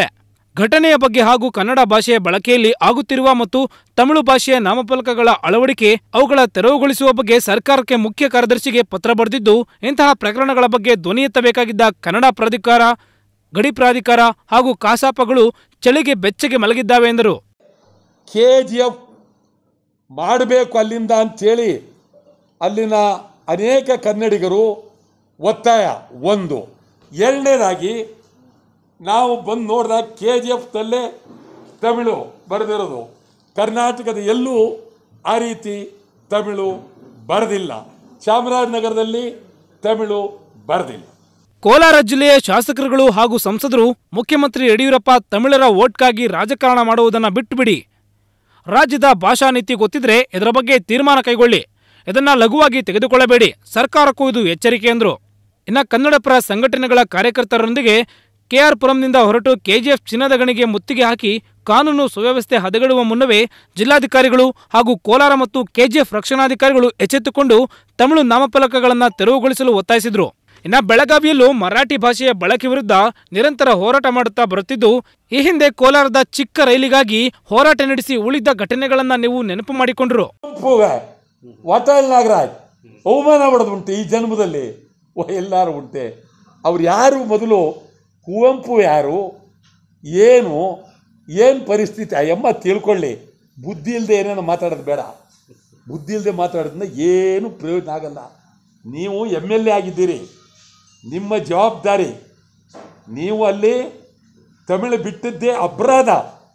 Speaker 1: ಘಟನೆಯ ಬಗ್ಗೆ ಹಾಗೂ ಕನ್ನಡ ಭಾಷೆಯ ಬಳಕೆಯಲ್ಲಿ ಆಗುತ್ತಿರುವ ಮತ್ತು ತಮಿಳು ಭಾಷೆಯ ನಾಮಫಲಕಗಳ ಅಳವಡಿಕೆ ಅವುಗಳ ತೆರವುಗೊಳಿಸುವ ಬಗ್ಗೆ ಸರ್ಕಾರಕ್ಕೆ ಮುಖ್ಯ ಕಾರ್ಯದರ್ಶಿಗೆ ಪತ್ರ ಬರೆದಿದ್ದು ಇಂತಹ ಪ್ರಕರಣಗಳ ಬಗ್ಗೆ ಧ್ವನಿ ಎತ್ತಬೇಕಾಗಿದ್ದ ಕನ್ನಡ ಪ್ರಾಧಿಕಾರ ಗಡಿ ಪ್ರಾಧಿಕಾರ ಹಾಗೂ ಕಾಸಾಪಗಳು ಚಳಿಗೆ ಬೆಚ್ಚಗೆ ಮಲಗಿದ್ದಾವೆ ಎಂದರು
Speaker 11: ಕೆ ಜಿ ಎಫ್ ಮಾಡಬೇಕು ಅಲ್ಲಿಂದ ಅಂಥೇಳಿ ಅಲ್ಲಿನ ಅನೇಕ ಕನ್ನಡಿಗರು ಒತ್ತಾಯ ಒಂದು ಎರಡನೇದಾಗಿ ನಾವು ಬಂದು ನೋಡಿದಾಗ ಕೆ ಜಿ ಎಫ್ದಲ್ಲೇ ತಮಿಳು ಬರೆದಿರೋದು ಕರ್ನಾಟಕದ ಎಲ್ಲೂ ಆ ರೀತಿ ತಮಿಳು ಬರೆದಿಲ್ಲ ಚಾಮರಾಜನಗರದಲ್ಲಿ ತಮಿಳು ಬರೆದಿಲ್ಲ
Speaker 1: ಕೋಲಾರ ಜಿಲ್ಲೆಯ ಶಾಸಕರುಗಳು ಹಾಗೂ ಸಂಸದರು ಮುಖ್ಯಮಂತ್ರಿ ಯಡಿಯೂರಪ್ಪ ತಮಿಳರ ಓಟ್ಗಾಗಿ ರಾಜಕಾರಣ ಮಾಡುವುದನ್ನು ಬಿಟ್ಟುಬಿಡಿ ರಾಜ್ಯದ ಭಾಷಾ ನೀತಿ ಗೊತ್ತಿದ್ರೆ ಇದರ ಬಗ್ಗೆ ತೀರ್ಮಾನ ಕೈಗೊಳ್ಳಿ ಇದನ್ನ ಲಘುವಾಗಿ ತೆಗೆದುಕೊಳ್ಳಬೇಡಿ ಸರ್ಕಾರಕ್ಕೂ ಇದು ಎಚ್ಚರಿಕೆ ಎಂದರು ಇನ್ನು ಕನ್ನಡಪರ ಸಂಘಟನೆಗಳ ಕಾರ್ಯಕರ್ತರೊಂದಿಗೆ ಕೆಆರ್ ಪುರಂನಿಂದ ಹೊರಟು ಕೆಜಿಎಫ್ ಚಿನ್ನದ ಗಣಿಗೆ ಮುತ್ತಿಗೆ ಹಾಕಿ ಕಾನೂನು ಸುವ್ಯವಸ್ಥೆ ಹದಗೆಡುವ ಮುನ್ನವೇ ಜಿಲ್ಲಾಧಿಕಾರಿಗಳು ಹಾಗೂ ಕೋಲಾರ ಮತ್ತು ಕೆಜಿಎಫ್ ರಕ್ಷಣಾಧಿಕಾರಿಗಳು ಎಚ್ಚೆತ್ತುಕೊಂಡು ತಮಿಳು ನಾಮಫಲಕಗಳನ್ನು ತೆರವುಗೊಳಿಸಲು ಒತ್ತಾಯಿಸಿದರು ಇನ್ನ ಬೆಳಗಾವಿಯಲ್ಲೂ ಮರಾಠಿ ಭಾಷೆಯ ಬಳಕೆ ವಿರುದ್ಧ ನಿರಂತರ ಹೋರಾಟ ಮಾಡುತ್ತಾ ಬರುತ್ತಿದ್ದು ಈ ಹಿಂದೆ ಕೋಲಾರದ ಚಿಕ್ಕ ರೈಲಿಗಾಗಿ ಹೋರಾಟ ನಡೆಸಿ ಉಳಿದ ಘಟನೆಗಳನ್ನ ನೀವು ನೆನಪು ಮಾಡಿಕೊಂಡ್ರು
Speaker 11: ಕುವೆಂಪುವೆ ವಾಟಾಳ್ ನಾಗರಾಜ್ ಅವಮಾನ ಮಾಡೋದು ಉಂಟು ಈ ಜನ್ಮದಲ್ಲಿ ಓ ಎಲ್ಲರೂ ಉಂಟೆ ಅವ್ರು ಯಾರು ಮೊದಲು ಕುವೆಂಪು ಯಾರು ಏನು ಏನು ಪರಿಸ್ಥಿತಿ ಆ ಎಮ್ಮ ತಿಳ್ಕೊಳ್ಳಿ ಬುದ್ಧಿ ಇಲ್ಲದೆ ಏನೇನೋ ಮಾತಾಡೋದು ಬೇಡ ಬುದ್ಧಿ ಇಲ್ಲದೆ ಮಾತಾಡೋದ್ರಿಂದ ಏನು ಪ್ರಯೋಜನ ಆಗಲ್ಲ ನೀವು ಎಮ್ ಎಲ್ ಎ ಆಗಿದ್ದೀರಿ ನಿಮ್ಮ ಜವಾಬ್ದಾರಿ ನೀವು ಅಲ್ಲಿ ತಮಿಳು ಬಿಟ್ಟಿದ್ದೇ ಅಪರಾಧ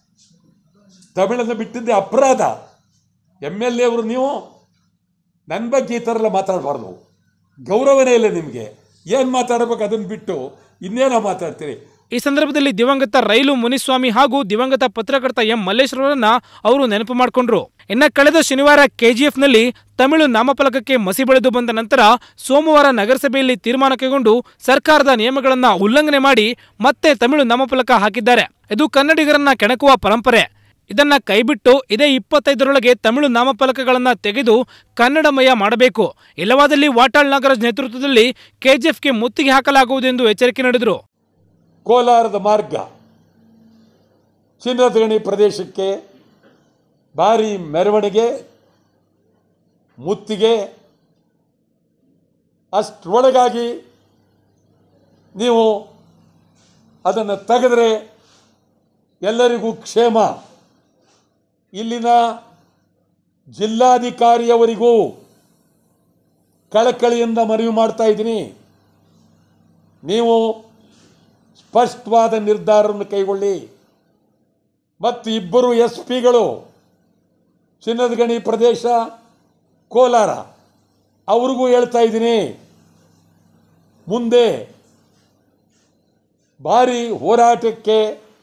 Speaker 11: ತಮಿಳನ್ನು ಬಿಟ್ಟಿದ್ದೇ ಅಪರಾಧ ಎಮ್ ಎಲ್ ಎ ಅವರು ನೀವು ನನ್ನ ಬಗ್ಗೆ ಈ ಥರ ಎಲ್ಲ ಮಾತಾಡಬಾರ್ದು ಗೌರವನೇ ಇಲ್ಲ ನಿಮಗೆ ಏನು ಮಾತಾಡಬೇಕು ಅದನ್ನು ಬಿಟ್ಟು ಇನ್ನೇನೋ ಮಾತಾಡ್ತೀರಿ
Speaker 1: ಈ ಸಂದರ್ಭದಲ್ಲಿ ದಿವಂಗತ ರೈಲು ಮುನಿಸ್ವಾಮಿ ಹಾಗೂ ದಿವಂಗತ ಪತ್ರಕರ್ತ ಎಂ ಮಲ್ಲೇಶ್ವರರನ್ನ ಅವರು ನೆನಪು ಮಾಡಿಕೊಂಡ್ರು ಇನ್ನ ಕಳೆದ ಶನಿವಾರ ಕೆಜಿಎಫ್ನಲ್ಲಿ ತಮಿಳು ನಾಮಫಲಕಕ್ಕೆ ಮಸಿ ಬೆಳೆದು ಬಂದ ನಂತರ ಸೋಮವಾರ ನಗರಸಭೆಯಲ್ಲಿ ತೀರ್ಮಾನ ಕೈಗೊಂಡು ಸರ್ಕಾರದ ನಿಯಮಗಳನ್ನ ಉಲ್ಲಂಘನೆ ಮಾಡಿ ಮತ್ತೆ ತಮಿಳು ನಾಮಫಲಕ ಹಾಕಿದ್ದಾರೆ ಇದು ಕನ್ನಡಿಗರನ್ನ ಕೆಣಕುವ ಪರಂಪರೆ ಇದನ್ನ ಕೈಬಿಟ್ಟು ಇದೇ ಇಪ್ಪತ್ತೈದರೊಳಗೆ ತಮಿಳು ನಾಮಫಲಕಗಳನ್ನ ತೆಗೆದು ಕನ್ನಡಮಯ ಮಾಡಬೇಕು ಇಲ್ಲವಾದಲ್ಲಿ ವಾಟಾಳ್ ನಾಗರಾಜ್ ನೇತೃತ್ವದಲ್ಲಿ ಕೆಜಿಎಫ್ಗೆ ಮುತ್ತಿಗೆ ಹಾಕಲಾಗುವುದು ಎಂದು ಎಚ್ಚರಿಕೆ ನೀಡಿದರು
Speaker 11: ಕೋಲಾರದ ಮಾರ್ಗ ಚಿನ್ನದ ಗಣಿ ಪ್ರದೇಶಕ್ಕೆ ಭಾರಿ ಮೆರವಣಿಗೆ ಮುತ್ತಿಗೆ ಅಷ್ಟರೊಳಗಾಗಿ ನೀವು ಅದನ್ನು ತೆಗೆದ್ರೆ ಎಲ್ಲರಿಗೂ ಕ್ಷೇಮ ಇಲ್ಲಿನ ಜಿಲ್ಲಾಧಿಕಾರಿಯವರಿಗೂ ಕಳಕಳಿಯಿಂದ ಮನವಿ ಮಾಡ್ತಾ ಇದ್ದೀನಿ ನೀವು ಸ್ಪಷ್ಟವಾದ ನಿರ್ಧಾರವನ್ನು ಕೈಗೊಳ್ಳಿ ಮತ್ತು ಇಬ್ಬರು ಎಸ್ ಪಿಗಳು ಚಿನ್ನದ ಗಣಿ ಪ್ರದೇಶ ಕೋಲಾರ ಅವ್ರಿಗೂ ಹೇಳ್ತಾ ಇದ್ದೀನಿ ಮುಂದೆ ಭಾರಿ ಹೋರಾಟಕ್ಕೆ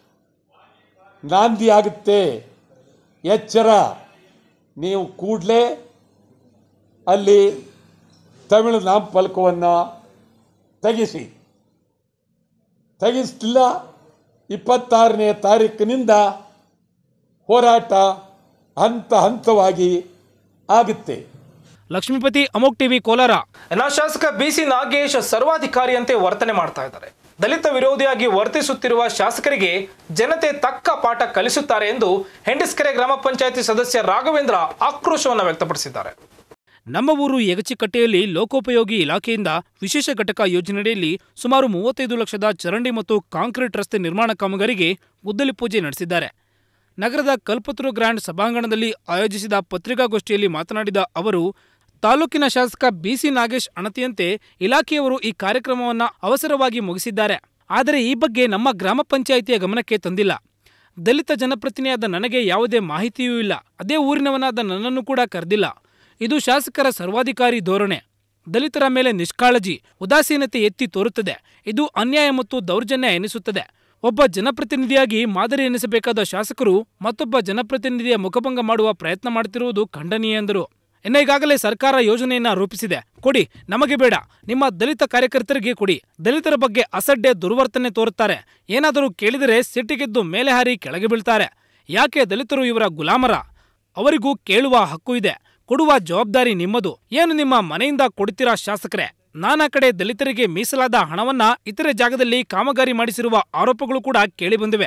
Speaker 11: ನಾಂದಿ ಆಗುತ್ತೆ ಎಚ್ಚರ ನೀವು ಕೂಡಲೇ ಅಲ್ಲಿ ತಮಿಳು ನಾಮಫಲಕವನ್ನು ತೆಗೆಸಿ ತೆಗೆಸ್ತಿಲ್ಲ ಇಪ್ಪತ್ತಾರನೇ ತಾರೀಕಿನಿಂದ ಹೋರಾಟ ಹಂತ ಹಂತವಾಗಿ ಆಗುತ್ತೆ
Speaker 1: ಲಕ್ಷ್ಮೀಪತಿ ಅಮೋಕ್ ಟಿವಿ ಕೋಲಾರ ಇನ್ನ ಶಾಸಕ ಬಿಸಿ ನಾಗೇಶ್ ಸರ್ವಾಧಿಕಾರಿಯಂತೆ ವರ್ತನೆ ಮಾಡ್ತಾ ಇದ್ದಾರೆ ದಲಿತ ವಿರೋಧಿಯಾಗಿ ವರ್ತಿಸುತ್ತಿರುವ ಶಾಸಕರಿಗೆ ಜನತೆ ತಕ್ಕ ಪಾಠ ಕಲಿಸುತ್ತಾರೆ ಎಂದು ಹೆಂಡಿಸ್ಕೆರೆ ಗ್ರಾಮ ಪಂಚಾಯಿತಿ ಸದಸ್ಯ ರಾಘವೇಂದ್ರ ಆಕ್ರೋಶವನ್ನು ವ್ಯಕ್ತಪಡಿಸಿದ್ದಾರೆ ನಮ್ಮ ಊರು ಯಗಚಿಕಟ್ಟೆಯಲ್ಲಿ ಲೋಕೋಪಯೋಗಿ ಇಲಾಖೆಯಿಂದ ವಿಶೇಷ ಘಟಕ ಯೋಜನೆಯಡಿಯಲ್ಲಿ ಸುಮಾರು ಮೂವತ್ತೈದು ಲಕ್ಷದ ಚರಂಡಿ ಮತ್ತು ಕಾಂಕ್ರೀಟ್ ರಸ್ತೆ ನಿರ್ಮಾಣ ಕಾಮಗಾರಿಗೆ ಗುದ್ದಲಿ ಪೂಜೆ ನಡೆಸಿದ್ದಾರೆ ನಗರದ ಕಲ್ಪತರು ಗ್ರ್ಯಾಂಡ್ ಸಭಾಂಗಣದಲ್ಲಿ ಆಯೋಜಿಸಿದ ಪತ್ರಿಕಾಗೋಷ್ಠಿಯಲ್ಲಿ ಮಾತನಾಡಿದ ಅವರು ತಾಲೂಕಿನ ಶಾಸಕ ಬಿಸಿ ನಾಗೇಶ್ ಅಣತಿಯಂತೆ ಇಲಾಖೆಯವರು ಈ ಕಾರ್ಯಕ್ರಮವನ್ನು ಅವಸರವಾಗಿ ಮುಗಿಸಿದ್ದಾರೆ ಆದರೆ ಈ ಬಗ್ಗೆ ನಮ್ಮ ಗ್ರಾಮ ಪಂಚಾಯಿತಿಯ ಗಮನಕ್ಕೆ ತಂದಿಲ್ಲ ದಲಿತ ಜನಪ್ರತಿನಿಧಿಯಾದ ನನಗೆ ಯಾವುದೇ ಮಾಹಿತಿಯೂ ಇಲ್ಲ ಅದೇ ಊರಿನವನಾದ ನನ್ನನ್ನು ಕೂಡ ಕರೆದಿಲ್ಲ ಇದು ಶಾಸಕರ ಸರ್ವಾಧಿಕಾರಿ ಧೋರಣೆ ದಲಿತರ ಮೇಲೆ ನಿಷ್ಕಾಳಜಿ ಉದಾಸೀನತೆ ಎತ್ತಿ ತೋರುತ್ತದೆ ಇದು ಅನ್ಯಾಯ ಮತ್ತು ದೌರ್ಜನ್ಯ ಎನಿಸುತ್ತದೆ ಒಬ್ಬ ಜನಪ್ರತಿನಿಧಿಯಾಗಿ ಮಾದರಿ ಎನಿಸಬೇಕಾದ ಶಾಸಕರು ಮತ್ತೊಬ್ಬ ಜನಪ್ರತಿನಿಧಿಯ ಮುಖಭಂಗ ಮಾಡುವ ಪ್ರಯತ್ನ ಮಾಡುತ್ತಿರುವುದು ಖಂಡನೀಯ ಎಂದರು ಇನ್ನು ಈಗಾಗಲೇ ಸರ್ಕಾರ ಯೋಜನೆಯನ್ನ ರೂಪಿಸಿದೆ ಕೊಡಿ ನಮಗೆ ಬೇಡ ನಿಮ್ಮ ದಲಿತ ಕಾರ್ಯಕರ್ತರಿಗೆ ಕೊಡಿ ದಲಿತರ ಬಗ್ಗೆ ಅಸಡ್ಡೆ ದುರ್ವರ್ತನೆ ತೋರುತ್ತಾರೆ ಏನಾದರೂ ಕೇಳಿದರೆ ಸಿಟ್ಟಿಗೆದ್ದು ಮೇಲೆ ಹಾರಿ ಕೆಳಗೆ ಬೀಳ್ತಾರೆ ಯಾಕೆ ದಲಿತರು ಇವರ ಗುಲಾಮರ ಅವರಿಗೂ ಕೇಳುವ ಹಕ್ಕು ಇದೆ ಕೊಡುವ ಜವಾಬ್ದಾರಿ ನಿಮ್ಮದು ಏನು ನಿಮ್ಮ ಮನೆಯಿಂದ ಕೊಡ್ತೀರಾ ಶಾಸಕರೇ ನಾನಾ ಕಡೆ ದಲಿತರಿಗೆ ಮೀಸಲಾದ ಹಣವನ್ನ ಇತರೆ ಜಾಗದಲ್ಲಿ ಕಾಮಗಾರಿ ಮಾಡಿಸಿರುವ ಆರೋಪಗಳು ಕೂಡ ಕೇಳಿಬಂದಿವೆ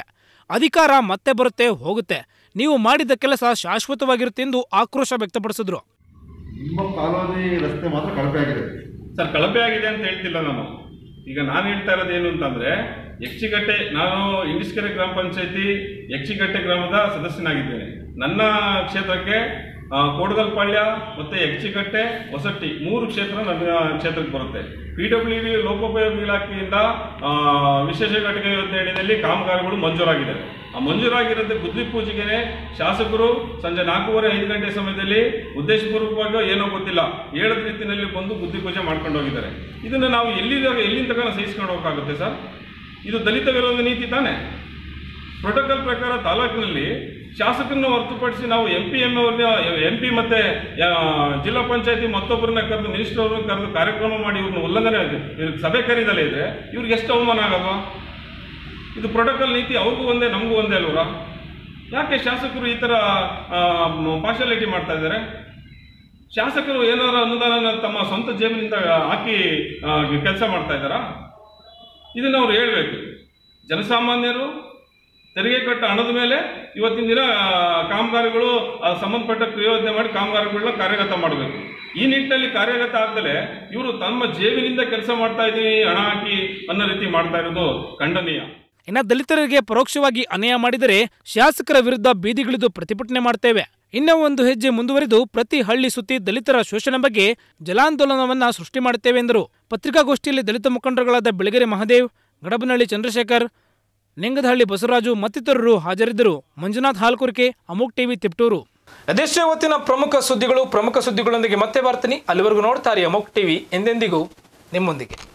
Speaker 1: ಅಧಿಕಾರ ಮತ್ತೆ ಬರುತ್ತೆ ಹೋಗುತ್ತೆ ನೀವು ಮಾಡಿದ ಕೆಲಸ ಶಾಶ್ವತವಾಗಿರುತ್ತೆ ಎಂದು ಆಕ್ರೋಶ ವ್ಯಕ್ತಪಡಿಸಿದ್ರು
Speaker 12: ನಿಮ್ಮ ಕಾಲೋನಿ ರಸ್ತೆ ಮಾತ್ರ ಕಳಪೆ ಆಗಿದೆ
Speaker 13: ಸರ್ ಕಳಪೆ ಆಗಿದೆ ಅಂತ ಹೇಳ್ತಿಲ್ಲ ನಾನು ಈಗ ನಾನು ಹೇಳ್ತಾ ಇರೋದು ಏನು ಅಂತಂದ್ರೆ ಯಕ್ಷಿಗಟ್ಟೆ ನಾನು ಇಂಡಿಸ್ಕೆರೆ ಗ್ರಾಮ ಪಂಚಾಯತಿ ಯಕ್ಷಿಗಟ್ಟೆ ಗ್ರಾಮದ ಸದಸ್ಯನಾಗಿದ್ದೇನೆ ನನ್ನ ಕ್ಷೇತ್ರಕ್ಕೆ ಆ, ಕೋಡಗಲ್ಪಾಳ್ಯ ಮತ್ತೆ ಯಕ್ಷಿಗಟ್ಟೆ ಹೊಸಟ್ಟಿ ಮೂರು ಕ್ಷೇತ್ರ ನನ್ನ ಕ್ಷೇತ್ರಕ್ಕೆ ಬರುತ್ತೆ ಪಿ ಡಬ್ಲ್ಯೂ ಡಿ ಲೋಕೋಪಯೋಗಿ ಇಲಾಖೆಯಿಂದ ಆ, ವಿಶೇಷ ಘಟಕ ಯೋಜನೆ ಅಡಿಯಲ್ಲಿ ಕಾಮಗಾರಿಗಳು ಮಂಜೂರಾಗಿದೆ ಆ ಮಂಜೂರಾಗಿರೋದು ಗುದ್ದಿ ಪೂಜೆಗೆ ಶಾಸಕರು ಸಂಜೆ ನಾಲ್ಕೂವರೆ ಐದು ಗಂಟೆ ಸಮಯದಲ್ಲಿ ಉದ್ದೇಶಪೂರ್ವಕವಾಗಿ ಏನೋ ಗೊತ್ತಿಲ್ಲ ಹೇಳದ ರೀತಿಯಲ್ಲಿ ಬಂದು ಗುದ್ದಿ ಪೂಜೆ ಮಾಡ್ಕೊಂಡು ಹೋಗಿದ್ದಾರೆ ಇದನ್ನು ನಾವು ಎಲ್ಲಿ ಎಲ್ಲಿಂದ ತನಕ ಸಹಿಸ್ಕೊಂಡು ಹೋಗಕ್ಕಾಗುತ್ತೆ ಸರ್ ಇದು ದಲಿತ ವಿರೋಧ ನೀತಿ ತಾನೇ ಪ್ರೋಟೋಕಾಲ್ ಪ್ರಕಾರ ತಾಲೂಕಿನಲ್ಲಿ ಶಾಸಕರನ್ನು ಹೊರತುಪಡಿಸಿ ನಾವು ಎಂ ಪಿ ಎಂ ಅವ್ರನ್ನ ಎಂ ಪಿ ಮತ್ತೆ ಆ, ಜಿಲ್ಲಾ ಪಂಚಾಯತಿ ಮತ್ತೊಬ್ಬರನ್ನ ಕರೆದು ಮಿನಿಸ್ಟರ್ ಅವ್ರನ್ನ ಕರೆದು ಕಾರ್ಯಕ್ರಮ ಮಾಡಿ ಇವ್ರನ್ನ ಉಲ್ಲಂಘನೆ ಇವ್ರಿಗೆ ಸಭೆ ಕರೀದಲ್ಲೇ ಇದ್ರೆ ಇವ್ರಿಗೆ ಎಷ್ಟು ಅವಮಾನ ಆಗಲ್ವಾ ಇದು ಪ್ರೋಟೋಕಾಲ್ ನೀತಿ ಅವ್ರಿಗೂ ಒಂದೇ ನಮಗೂ ಒಂದೇ ಅಲ್ವರ ಯಾಕೆ ಶಾಸಕರು ಈ ಥರ ಪಾರ್ಶಾಲಿಟಿ ಮಾಡ್ತಾ ಇದ್ದಾರೆ ಶಾಸಕರು ಏನಾರ ಅನುದಾನ ತಮ್ಮ ಸ್ವಂತ ಜೇಬಿನಿಂದ ಹಾಕಿ ಕೆಲಸ ಮಾಡ್ತಾ ಇದ್ದಾರಾ ಇದನ್ನು ಅವ್ರು ಹೇಳಬೇಕು ಜನಸಾಮಾನ್ಯರು ತೆರಿಗೆ ಕಟ್ಟ ಹಣದ ಮೇಲೆ ಇವತ್ತಿನ ದಿನ ಆ, ಕಾಮಗಾರಿಗಳು ಆ, ಸಂಬಂಧಪಟ್ಟ ಕ್ರಿಯೋಜನೆ ಮಾಡಿ ಕಾಮಗಾರಿಗಳನ್ನ ಕಾರ್ಯಗತ ಮಾಡಬೇಕು ಈ ನಿಟ್ಟಿನಲ್ಲಿ ಕಾರ್ಯಗತ ಆಗ್ದಲೆ ಇವರು ತಮ್ಮ ಜೇಬಿನಿಂದ ಕೆಲಸ ಮಾಡ್ತಾ ಇದ್ದೀವಿ ಹಣ ಹಾಕಿ ಅನ್ನೋ ರೀತಿ ಮಾಡ್ತಾ ಇರೋದು ಖಂಡನೀಯ
Speaker 1: ಇನ್ನು ದಲಿತರಿಗೆ ಪರೋಕ್ಷವಾಗಿ ಅನ್ಯಾಯ ಮಾಡಿದರೆ ಶಾಸಕರ ವಿರುದ್ಧ ಬೀದಿಗಿಳಿದು ಪ್ರತಿಭಟನೆ ಮಾಡ್ತೇವೆ ಇನ್ನೂ ಒಂದು ಹೆಜ್ಜೆ ಮುಂದುವರಿದು ಪ್ರತಿ ಹಳ್ಳಿ ಸುತ್ತಿ ದಲಿತರ ಶೋಷಣೆ ಬಗ್ಗೆ ಜಲಾಂದೋಲನವನ್ನ ಸೃಷ್ಟಿ ಮಾಡುತ್ತೇವೆ ಎಂದರು ಪತ್ರಿಕಾಗೋಷ್ಠಿಯಲ್ಲಿ ದಲಿತ ಮುಖಂಡರುಗಳಾದ ಬೆಳಗೆರೆ ಮಹದೇವ್ ಗಡಬನಹಳ್ಳಿ ಚಂದ್ರಶೇಖರ್ ನಿಂಗದಹಳ್ಳಿ ಬಸವರಾಜು ಮತ್ತಿತರರು ಹಾಜರಿದ್ದರು ಮಂಜುನಾಥ್ ಹಾಲ್ಕುರ್ಕೆ ಅಮೋಕ್ ಟಿವಿ ತಿಪ್ಟೂರು ಅದೆಷ್ಟೇ ಹೊತ್ತಿನ ಪ್ರಮುಖ ಸುದ್ದಿಗಳು ಪ್ರಮುಖ ಸುದ್ದಿಗಳೊಂದಿಗೆ ಮತ್ತೆ ಬರ್ತೀನಿ ಅಲ್ಲಿವರೆಗೂ ನೋಡ್ತಾರೆ ಅಮೋಕ್ ಟಿವಿ ಎಂದೆಂದಿಗೂ ನಿಮ್ಮೊಂದಿಗೆ